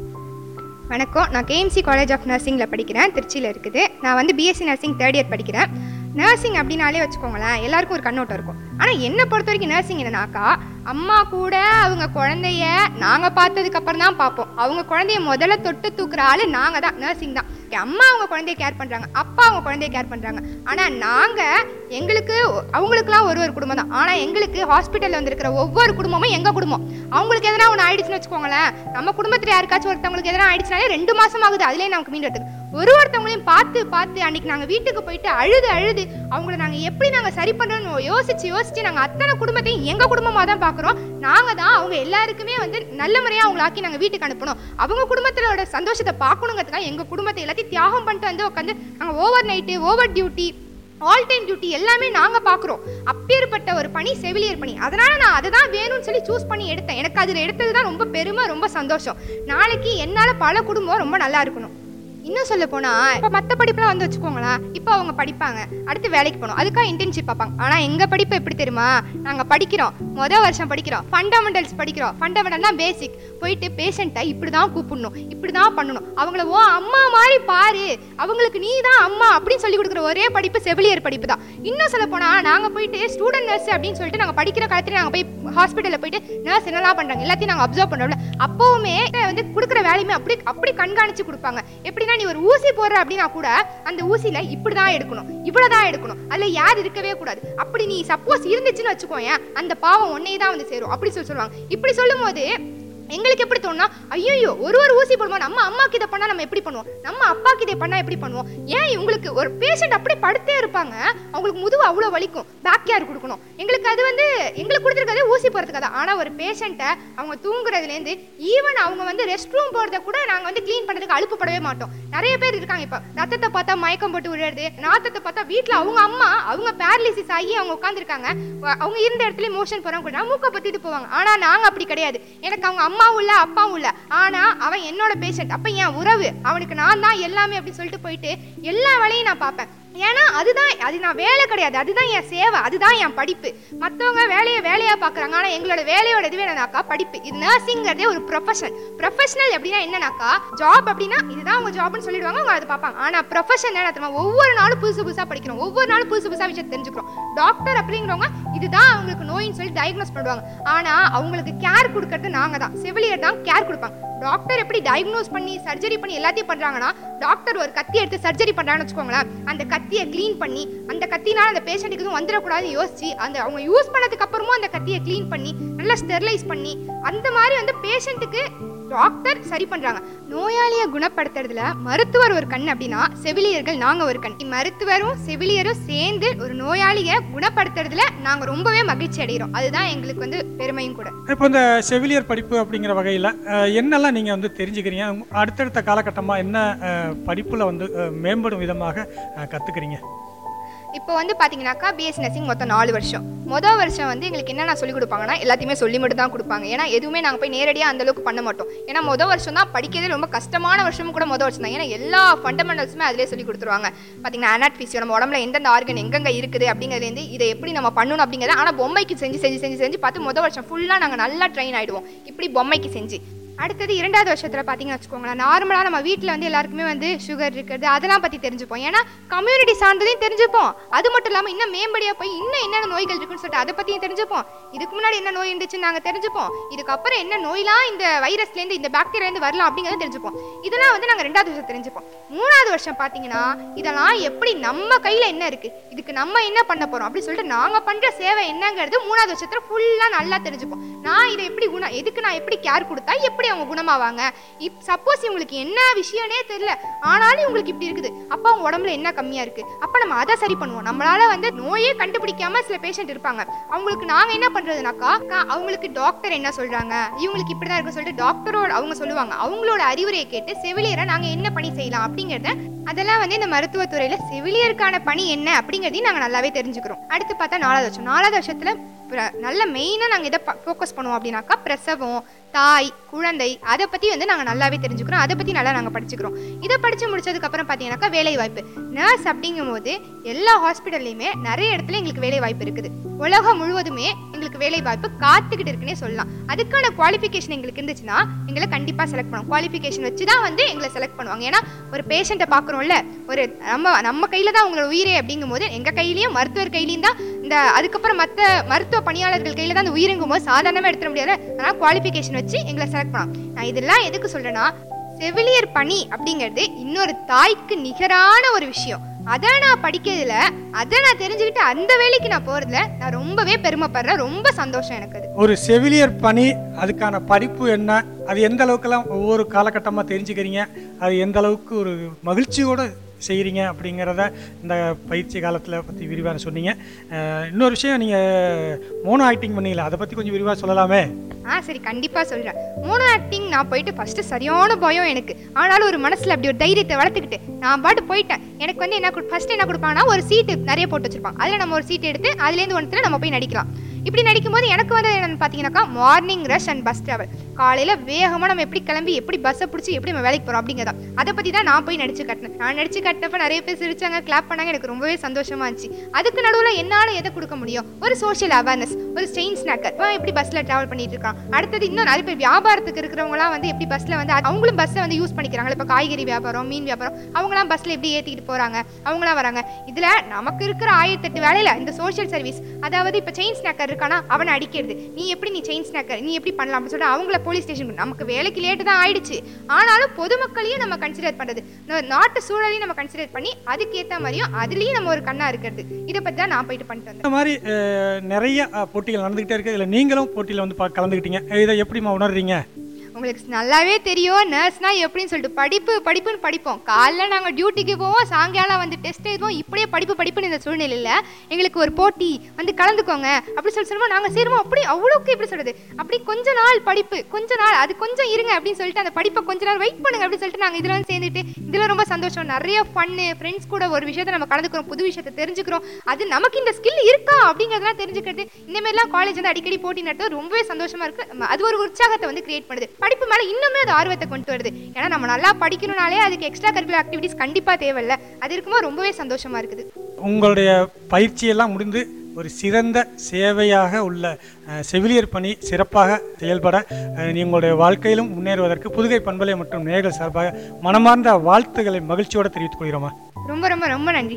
வணக்கம் நான் கேஎம்சி காலேஜ் ஆஃப் நர்சிங்கில் படிக்கிறேன் திருச்சியில் இருக்குது நான் வந்து பிஎஸ்சி நர்சிங் தேர்ட் இயர் படிக்கிறேன் நர்சிங் அப்படின்னாலே வச்சுக்கோங்களேன் எல்லாருக்கும் ஒரு கண்ணோட்டம் இருக்கும் ஆனால் என்னை பொறுத்த வரைக்கும் நர்சிங் என்னன்னாக்கா அம்மா கூட அவங்க குழந்தைய நாங்கள் பார்த்ததுக்கு அப்புறம் தான் பார்ப்போம் அவங்க குழந்தைய முதல்ல தொட்டு தூக்குற ஆள் நாங்கள் தான் நர்சிங் தான் அம்மா அவங்க குழந்தைய கேர் பண்ணுறாங்க அப்பா அவங்க குழந்தைய கேர் பண்ணுறாங்க ஆனால் நாங்கள் எங்களுக்கு அவங்களுக்குலாம் ஒரு ஒரு குடும்பம் தான் ஆனால் எங்களுக்கு ஹாஸ்பிட்டலில் வந்திருக்கிற ஒவ்வொரு குடும்பமும் எங்கள் குடும்பம் அவங்களுக்கு எதனா ஒன்று ஆயிடுச்சுன்னு வச்சுக்கோங்களேன் நம்ம குடும்பத்தில் யாருக்காச்சும் ஒருத்தவங்களுக்கு எதனா ஆயிடுச்சுனாலே ரெண்டு மாசம் ஆகுது அதுலேயே நமக்கு மீண்டு வரதுக்கு ஒரு ஒருத்தவங்களையும் பார்த்து பார்த்து அன்னைக்கு நாங்கள் வீட்டுக்கு போயிட்டு அழுது அழுது அவங்கள நாங்கள் எப்படி நாங்கள் சரி பண்ணுறோன்னு யோசிச்சு யோசிச்சு நாங்கள் அத்தனை குடும்பத்தையும் எங்கள் குடும்பமாக தான் பார்க்குறோம் நாங்கள் தான் அவங்க எல்லாருக்குமே வந்து நல்ல முறையாக அவங்கள ஆக்கி நாங்கள் வீட்டுக்கு அனுப்பணும் அவங்க குடும்பத்திலோட சந்தோஷத்தை பார்க்கணுங்கிறதுக்காக எங்கள் குடும்பத்தை எல்லாத்தையும் தியாகம் பண்ணிட்டு வந்து உட்காந்து நாங்கள் over night over duty all time duty எல்லாமே நாங்கள் பார்க்குறோம் அப்பேற்பட்ட ஒரு பணி செவிலியர் பணி அதனால் நான் அதை தான் வேணும்னு சொல்லி சூஸ் பண்ணி எடுத்தேன் எனக்கு அதில் எடுத்தது தான் ரொம்ப பெருமை ரொம்ப சந்தோஷம் நாளைக்கு என்னால் பல குடும்பம் ரொம்ப நல்லா இருக்கணும் இன்னும் சொல்ல போனா இப்போ மற்ற படிப்புலாம் வந்து வச்சுக்கோங்களேன் இப்போ அவங்க படிப்பாங்க அடுத்து வேலைக்கு போகணும் அதுக்காக இன்டர்ன்ஷிப் பார்ப்பாங்க ஆனால் எங்கள் படிப்பு எப்படி தெரியுமா நாங்கள் படிக்கிறோம் மொதல் வருஷம் படிக்கிறோம் ஃபண்டமெண்டல்ஸ் படிக்கிறோம் ஃபண்டமெண்டல் தான் பேசிக் போயிட்டு பேஷண்ட்டை இப்படி தான் கூப்பிடணும் இப்படி தான் பண்ணணும் அவங்கள ஓ அம்மா மாதிரி பாரு அவங்களுக்கு நீ தான் அம்மா அப்படின்னு சொல்லி கொடுக்குற ஒரே படிப்பு செவிலியர் படிப்பு தான் இன்னும் சொல்ல போனால் நாங்கள் போயிட்டு ஸ்டூடெண்ட் நர்ஸ் அப்படின்னு சொல்லிட்டு நாங்கள் படிக்கிற காலத்துல நாங்கள் போய் ஹாஸ்பிட்டலில் போயிட்டு நர்ஸ் என்னெல்லாம் பண்ணுறாங்க எல்லாத்தையும் நாங்கள் அப்சர்வ் பண்ணுறோம்ல அப்போவுமே வந்து கொடுக்குற வேலையுமே அப்படி அப்படி கண்காணிச்சு கொடுப்பாங்க எப்படின்னா நீ ஒரு ஊசி போடுற அப்படின்னா கூட அந்த ஊசியில இப்படி தான் எடுக்கணும் இவ்வளோ தான் எடுக்கணும் அதில் யார் இருக்கவே கூடாது அப்படி நீ சப்போஸ் இருந்துச்சுன்னு வச்சுக்கோயேன் அந்த பாவம் உன்னையே தான் வந்து சேரும் அப்படி சொல்லி சொல்லுவாங்க இப்படி சொல்லும்போது எங்களுக்கு எப்படி தோணுனா ஐயோ ஒரு ஒரு ஊசி போடுவோம் நம்ம அம்மாக்கு இதை பண்ணா நம்ம எப்படி பண்ணுவோம் நம்ம அப்பாக்கு இதை பண்ணா எப்படி பண்ணுவோம் ஏன் இவங்களுக்கு ஒரு பேஷண்ட் அப்படி படுத்தே இருப்பாங்க அவங்களுக்கு முதுகு அவ்வளோ வலிக்கும் பேக் கேர் கொடுக்கணும் எங்களுக்கு அது வந்து எங்களுக்கு கொடுத்துருக்கதே ஊசி போகிறதுக்காக தான் ஆனால் ஒரு பேஷண்ட்டை அவங்க தூங்குறதுலேருந்து ஈவன் அவங்க வந்து ரெஸ்ட் ரூம் போகிறத கூட நாங்கள் வந்து க்ளீன் பண்ணுறதுக்கு அலுப்புப்படவே மாட்டோம் நிறைய பேர் இருக்காங்க இப்போ ரத்தத்தை பார்த்தா மயக்கம் போட்டு விழுறது நாத்தத்தை பார்த்தா வீட்டில் அவங்க அம்மா அவங்க பேரலிசிஸ் ஆகி அவங்க உட்காந்துருக்காங்க அவங்க இருந்த இடத்துல மோஷன் போகிறாங்க கூட மூக்கை பற்றிட்டு போவாங்க ஆனால் நாங்கள் அப்படி கிடையாது எனக்கு அவங்க அம்மாவும் இல்லை அப்பாவும் இல்லை ஆனால் அவன் என்னோட பேஷண்ட் அப்போ என் உறவு அவனுக்கு நான் தான் எல்லாமே அப்படின்னு சொல்லிட்டு போயிட்டு எல்லா வேலையும் நான் பார்ப்பேன் ஏன்னா அதுதான் அது நான் வேலை கிடையாது அதுதான் என் சேவை அதுதான் என் படிப்பு மற்றவங்க வேலையை வேலையாக பார்க்குறாங்க ஆனால் எங்களோட வேலையோட இதுவே என்னன்னாக்கா படிப்பு இது நர்சிங்கிறதே ஒரு ப்ரொஃபஷன் ப்ரொஃபஷனல் எப்படின்னா என்னன்னாக்கா ஜாப் அப்படின்னா இதுதான் அவங்க ஜாப்னு சொல்லிடுவாங்க அவங்க அதை பார்ப்பாங்க ஆனால் ப்ரொஃபஷன் என்ன தெரியுமா ஒவ்வொரு நாளும் புதுசு புதுசாக படிக்கிறோம் ஒவ்வொரு நாளும் புதுசு புதுசாக விஷயத்தை தெரிஞ்சுக்கிறோம் டாக்டர் அப்படிங்கிறவங்க இதுதான் அவங்களுக்கு நோயின்னு சொல்லி டயக்னோஸ் பண்ணுவாங்க ஆனால் அவங்களுக்கு கேர் கொடுக்கறது நாங்கள் தான் செவிலியர் தான் கேர் கொடுப்பாங்க டாக்டர் எப்படி டயக்னோஸ் பண்ணி சர்ஜரி பண்ணி எல்லாத்தையும் பண்றாங்கன்னா டாக்டர் ஒரு கத்தி எடுத்து சர்ஜரி பண்றாங்கன்னு வச்சுக்கோங்களேன் அந்த கத்தியை க்ளீன் பண்ணி அந்த கத்தினால அந்த பேஷண்ட்டுக்கு எதுவும் வந்துடக்கூடாதுன்னு யோசிச்சு அந்த அவங்க யூஸ் பண்ணதுக்கு அப்புறமும் அந்த கத்தியை க்ளீன் பண்ணி நல்லா ஸ்டெர்லைஸ் பண்ணி அந்த மாதிரி வந்து பேஷண்ட்டுக்கு டாக்டர் சரி பண்றாங்க நோயாளியை குணப்படுத்துறதுல மருத்துவர் ஒரு கண் அப்படின்னா செவிலியர்கள் நாங்க ஒரு கண் மருத்துவரும் செவிலியரும் சேர்ந்து ஒரு நோயாளியை குணப்படுத்துறதுல நாங்க ரொம்பவே மகிழ்ச்சி அடைகிறோம் அதுதான் எங்களுக்கு வந்து பெருமையும் கூட இப்போ இந்த செவிலியர் படிப்பு அப்படிங்கிற வகையில் என்னெல்லாம் நீங்கள் வந்து தெரிஞ்சுக்கிறீங்க உங்க- அடுத்தடுத்த காலகட்டமாக என்ன படிப்பில் வந்து அஹ், மேம்படும் விதமாக கற்றுக்கிறீங்க இப்போ வந்து பார்த்தீங்கன்னாக்கா பிஎஸ்சி நர்சிங் மொத்தம் நாலு வருஷம் மொதல் வருஷம் வந்து எங்களுக்கு என்னென்ன சொல்லிக் கொடுப்பாங்கன்னா எல்லாத்தையுமே சொல்லி மட்டும் தான் கொடுப்பாங்க ஏன்னா எதுவுமே நாங்கள் போய் நேரடியாக அந்த அளவுக்கு பண்ண மாட்டோம் ஏன்னா மொதல் வருஷம் தான் படிக்கிறதே ரொம்ப கஷ்டமான வருஷமும் கூட மொதல் வருஷம் தான் ஏன்னா எல்லா ஃபண்டமெண்டல்ஸுமே அதிலே சொல்லி கொடுத்துருவாங்க பார்த்தீங்கன்னா அனாட் ஃபிசியோ நம்ம உடம்புல எந்தெந்த ஆர்கன் எங்கெங்க இருக்குது அப்படிங்கிறதுலேருந்து இதை எப்படி நம்ம பண்ணணும் அப்படிங்கிறத ஆனால் பொம்மைக்கு செஞ்சு செஞ்சு செஞ்சு செஞ்சு பார்த்து மொதல் வருஷம் ஃபுல்லாக நாங்கள் நல்லா ட்ரெயின் ஆகிடுவோம் இப்படி பொம்மைக்கு செஞ்சு அடுத்தது இரண்டாவது வருஷத்தில் பார்த்தீங்கன்னு வச்சுக்கோங்களேன் நார்மலாக நம்ம வீட்டில் வந்து எல்லாருக்குமே வந்து சுகர் இருக்கிறது அதெல்லாம் பற்றி தெரிஞ்சுப்போம் ஏன்னா கம்யூனிட்டி சார்ந்ததையும் தெரிஞ்சுப்போம் அது மட்டும் இல்லாமல் இன்னும் மேம்படியாக போய் இன்னும் என்னென்ன நோய்கள் இருக்குன்னு சொல்லிட்டு அதை பற்றியும் தெரிஞ்சுப்போம் இதுக்கு முன்னாடி என்ன நோய் இருந்துச்சுன்னு நாங்கள் தெரிஞ்சுப்போம் இதுக்கப்புறம் என்ன நோயெலாம் இந்த வைரஸ்லேருந்து இந்த பாக்டீரியாலேருந்து வரலாம் அப்படிங்கிறத தெரிஞ்சுப்போம் இதெல்லாம் வந்து நாங்கள் ரெண்டாவது வருஷம் தெரிஞ்சுப்போம் மூணாவது வருஷம் பார்த்தீங்கன்னா இதெல்லாம் எப்படி நம்ம கையில் என்ன இருக்குது இதுக்கு நம்ம என்ன பண்ண போகிறோம் அப்படின்னு சொல்லிட்டு நாங்கள் பண்ணுற சேவை என்னங்கிறது மூணாவது வருஷத்தில் ஃபுல்லாக நல்லா தெரிஞ்சுப்போம் நான் இதை எப்படி குணம் எதுக்கு நான் எப்படி கேர் கொடுத்தா எப்படி அவங்க குணமாவாங்க இப் சப்போஸ் இவங்களுக்கு என்ன விஷயம்னே தெரியல ஆனாலும் இவங்களுக்கு இப்படி இருக்குது அப்போ அவங்க உடம்புல என்ன கம்மியாக இருக்குது அப்போ நம்ம அதை சரி பண்ணுவோம் நம்மளால வந்து நோயே கண்டுபிடிக்காம சில பேஷண்ட் இருப்பாங்க அவங்களுக்கு நாங்கள் என்ன பண்ணுறதுனாக்கா அவங்களுக்கு டாக்டர் என்ன சொல்கிறாங்க இவங்களுக்கு இப்படி தான் இருக்குன்னு சொல்லிட்டு டாக்டரோட அவங்க சொல்லுவாங்க அவங்களோட அறிவுரையை கேட்டு செவிலியரை நாங்கள் என்ன பணி செய்யலாம் அப்படிங்கிறத அதெல்லாம் வந்து இந்த மருத்துவத்துறையில் செவிலியருக்கான பணி என்ன அப்படிங்கிறதையும் நாங்கள் நல்லாவே தெரிஞ்சுக்கிறோம் அடுத்து பார்த்தா நாலாவது வருஷம் நாலாவது வருஷத்தில் பிர- நல்ல மெயினாக நாங்கள் எதை ஃபோக்கஸ் பண்ணுவோம் அப்படின்னாக்கா பிரசவம் தாய் குழந்தை அதை பற்றி வந்து நாங்கள் நல்லாவே தெரிஞ்சுக்கிறோம் அதை பற்றி நல்லா நாங்கள் படிச்சுக்கிறோம் இதை படித்து முடிச்சதுக்கப்புறம் பார்த்தீங்கன்னாக்கா வேலை வாய்ப்பு நர்ஸ் அப்படிங்கும்போது எல்லா ஹாஸ்பிட்டல்லையுமே நிறைய இடத்துல எங்களுக்கு வேலை வாய்ப்பு இருக்குது உலகம் முழுவதுமே எங்களுக்கு வேலை வாய்ப்பு காத்துக்கிட்டு இருக்குன்னே சொல்லலாம் அதுக்கான குவாலிஃபிகேஷன் எங்களுக்கு இருந்துச்சுன்னா எங்களை கண்டிப்பாக செலக்ட் பண்ணுவோம் குவாலிஃபிகேஷன் வச்சு தான் வந்து எங்களை செலக்ட் பண்ணுவாங்க ஏன்னா ஒரு பேஷண்ட்டை பார்க்குறோம்ல ஒரு நம்ம நம்ம கையில் தான் உங்களோட உயிரே அப்படிங்கும்போது எங்கள் கையிலையும் மருத்துவர் கையிலையும் தான் இந்த அதுக்கப்புறம் மற்ற மருத்துவ பணியாளர்கள் கையில் தான் அந்த உயிருங்கும் போது சாதாரணமாக எடுத்துட முடியாது அதனால் குவாலிஃபிகேஷன் வச்சு எங்களை செலக்ட் பண்ணலாம் நான் இதெல்லாம் எதுக்கு சொல்கிறேன்னா செவிலியர் பணி அப்படிங்கிறது இன்னொரு தாய்க்கு நிகரான ஒரு விஷயம் அதை நான் படிக்கிறதுல அதை நான் தெரிஞ்சுக்கிட்டு அந்த வேலைக்கு நான் போகிறதுல நான் ரொம்பவே பெருமைப்படுறேன் ரொம்ப சந்தோஷம் எனக்கு அது ஒரு செவிலியர் பணி அதுக்கான படிப்பு என்ன அது எந்த அளவுக்கெல்லாம் ஒவ்வொரு காலகட்டமாக தெரிஞ்சுக்கிறீங்க அது எந்த அளவுக்கு ஒரு மகிழ்ச்சியோடு செய்கிறீங்க அப்படிங்கிறத இந்த பயிற்சி காலத்தில் பற்றி விரிவாக சொன்னீங்க அஹ், இன்னொரு விஷயம் நீங்கள் மோனோ ஆக்டிங் பண்ணீங்களா அதை பற்றி கொஞ்சம் விரிவாக சொல்லலாமே ஆ சரி கண்டிப்பாக சொல்கிறேன் மூணு ஆக்டிங் நான் போயிட்டு ஃபஸ்ட்டு சரியான பயம் எனக்கு ஆனாலும் ஒரு மனசில் அப்படி ஒரு தைரியத்தை வளர்த்துக்கிட்டு நான் பாட்டு போயிட்டேன் எனக்கு வந்து என்ன ஃபஸ்ட்டு என்ன கொடுப்பாங்கன்னா ஒரு சீட்டு நிறைய போட்டு வச்சிருப்பாங்க அதில் நம்ம ஒரு சீட் எடுத்து அதுலேருந்து ஒன்றுல நம்ம போய் நடிக்கலாம் இப்படி நடிக்கும்போது எனக்கு வந்து என்னன்னு பார்த்தீங்கன்னாக்கா morning rush and bus travel காலையில் வேகமாக நம்ம எப்படி கிளம்பி எப்படி பஸ்ஸை பிடிச்சி எப்படி நம்ம வேலைக்கு போகிறோம் அப்படிங்கிறதா அதை பற்றி தான் நான் போய் நடிச்சு காட்டினேன் நான் நடிச்சு காட்டினப்ப நிறைய பேர் சிரிச்சாங்க கிளாப் பண்ணாங்க எனக்கு ரொம்பவே சந்தோஷமா இருந்துச்சு அதுக்கு நடுவில் என்னால் எதை கொடுக்க முடியும் ஒரு சோஷியல் அவேர்னஸ் ஒரு செயின் ஸ்நாக்கர் எப்படி பஸ்ஸில் ட்ராவல் பண்ணிட்டு இருக்கான் அடுத்தது இன்னும் நிறைய பேர் வியாபாரத்துக்கு இருக்கிறவங்களாம் வந்து எப்படி பஸ்ஸில் வந்து அது- அவங்களும் பஸ்ஸை வந்து யூஸ் பண்ணிக்கிறாங்க இப்போ காய்கறி வியாபாரம் மீன் வியாபாரம் அவங்களாம் பஸ்ஸில் எப்படி ஏற்றிக்கிட்டு போகிறாங்க அவங்களாம் வராங்க இதில் நமக்கு இருக்கிற ஆயிரத்தெட்டு வேலையில் இந்த சோஷியல் சர்வீஸ் அதாவது இப்போ செயின் ஸ்நாக்கர் இருக்கானா அவனை அடிக்கிறது நீ எப்படி நீ செயின் ஸ்நாக்கர் நீ எப்படி பண்ணலாம் அப்படின்னு சொல்லிட்டு அவங்கள போலீஸ் ஸ்டேஷன் நமக்கு வேலைக்கு லேட்டு தான் ஆயிடுச்சு ஆனாலும் பொதுமக்களையும் நம்ம கன்சிடர் பண்ணுறது நா- நாட்டு சூழலையும் நம்ம கன்சிடர் பண்ணி அதுக்கேற்ற மாதிரியும் அதுலேயும் நம்ம ஒரு கண்ணா இருக்கிறது இதை பற்றி தான் நான் போயிட்டு பண்ணிட்டு வந்தேன் இந்த மாதிரி அஹ், நிறைய அஹ், போட்டிகள் நடந்துக்கிட்டே இருக்குது இதில் நீங்களும் போட்டியில் வந்து பா- கலந்துக்கிட்டீங்க இதை எப்படிம்மா உணர்றீங்க உங்களுக்கு நல்லாவே தெரியும் நர்ஸ்னா எப்படின்னு சொல்லிட்டு படிப்பு படிப்புன்னு படிப்போம் காலைல நாங்கள் டியூட்டிக்கு போவோம் சாயங்காலம் வந்து டெஸ்ட் எழுதுவோம் இப்படியே படிப்பு படிப்புன்னு இந்த சூழ்நிலையில் எங்களுக்கு ஒரு போட்டி வந்து கலந்துக்கோங்க அப்படி சொல்லி சொல்லுவோம் நாங்கள் சேருவோம் அப்படி அவ்வளோக்கு எப்படி சொல்கிறது அப்படி கொஞ்ச நாள் படிப்பு கொஞ்ச நாள் அது கொஞ்சம் இருங்க அப்படின்னு சொல்லிட்டு அந்த படிப்பை கொஞ்ச நாள் வெயிட் பண்ணுங்க அப்படின்னு சொல்லிட்டு நாங்கள் இதில் வந்து சேர்ந்துட்டு இதில் ரொம்ப சந்தோஷம் நிறைய ஃபன்னு ஃப்ரெண்ட்ஸ் கூட ஒரு விஷயத்தை நம்ம கலந்துக்கிறோம் புது விஷயத்தை தெரிஞ்சுக்கிறோம் அது நமக்கு இந்த ஸ்கில் இருக்கா அப்படிங்கிறதெல்லாம் தெரிஞ்சுக்கிறது இந்த மாதிரிலாம் காலேஜ் வந்து அடிக்கடி போட்டி நடத்துறது ரொம்பவே சந்தோஷமா இருக்கு ம- அது ஒரு உற்சாகத்தை வந்து கிரியேட் பண்ணுது படிப்பு மேல இன்னுமே அது ஆர்வத்தை கொண்டு வருது ஏன்னா நம்ம நல்லா படிக்கணும்னாலே அதுக்கு எக்ஸ்ட்ரா கரிக்குலர் ஆக்டிவிட்டிஸ் கண்டிப்பா தேவையில்ல அது இருக்கும்போது ரொம்பவே சந்தோஷமா இருக்குது உங்களுடைய பயிற்சியெல்லாம் முடிந்து ஒரு சிறந்த சேவையாக உள்ள அஹ், செவிலியர் பணி சிறப்பாக செயல்பட அஹ், நீ உங்களுடைய வாழ்க்கையிலும் முன்னேறுவதற்கு புதுகை பண்பலை மற்றும் நேர்கள் சார்பாக மனமார்ந்த வாழ்த்துக்களை மகிழ்ச்சியோடு தெரிவித்துக் கொள்கிறோமா ரொம்ப ரொம்ப ரொம்ப நன்றி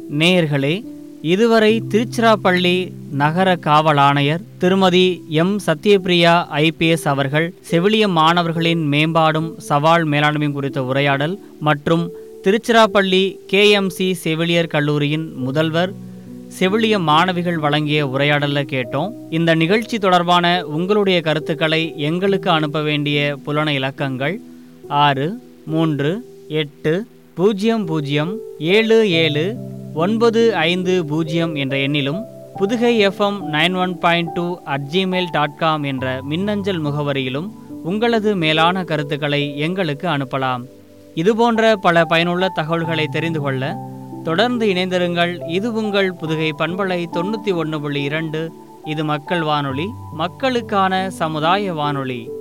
நேயர்களே இதுவரை திருச்சிராப்பள்ளி நகர காவல் ஆணையர் திருமதி எம் சத்யபிரியா ஐபிஎஸ் அவர்கள் செவிலியம் மாணவர்களின் மேம்பாடும் சவால் மேலாண்மையும் குறித்த உரையாடல் மற்றும் திருச்சிராப்பள்ளி கேஎம்சி செவிலியர் கல்லூரியின் முதல்வர் செவிலிய மாணவிகள் வழங்கிய உரையாடலை கேட்டோம் இந்த நிகழ்ச்சி தொடர்பான உங்களுடைய கருத்துக்களை எங்களுக்கு அனுப்ப வேண்டிய புலன இலக்கங்கள் ஆறு மூன்று எட்டு பூஜ்ஜியம் பூஜ்ஜியம் ஏழு ஏழு ஒன்பது ஐந்து பூஜ்ஜியம் என்ற எண்ணிலும் Pudugai FM nine one point two at Gmail dot com என்ற மின்னஞ்சல் முகவரியிலும் உங்களது மேலான கருத்துக்களை எங்களுக்கு அனுப்பலாம் இதுபோன்ற பல பயனுள்ள தகவல்களை தெரிந்து கொள்ள தொடர்ந்து இணைந்திருங்கள் இது உங்கள் புதுகை பண்பலை தொண்ணூற்றி ஒன்று புள்ளி இரண்டு இது மக்கள் வானொலி மக்களுக்கான சமுதாய வானொலி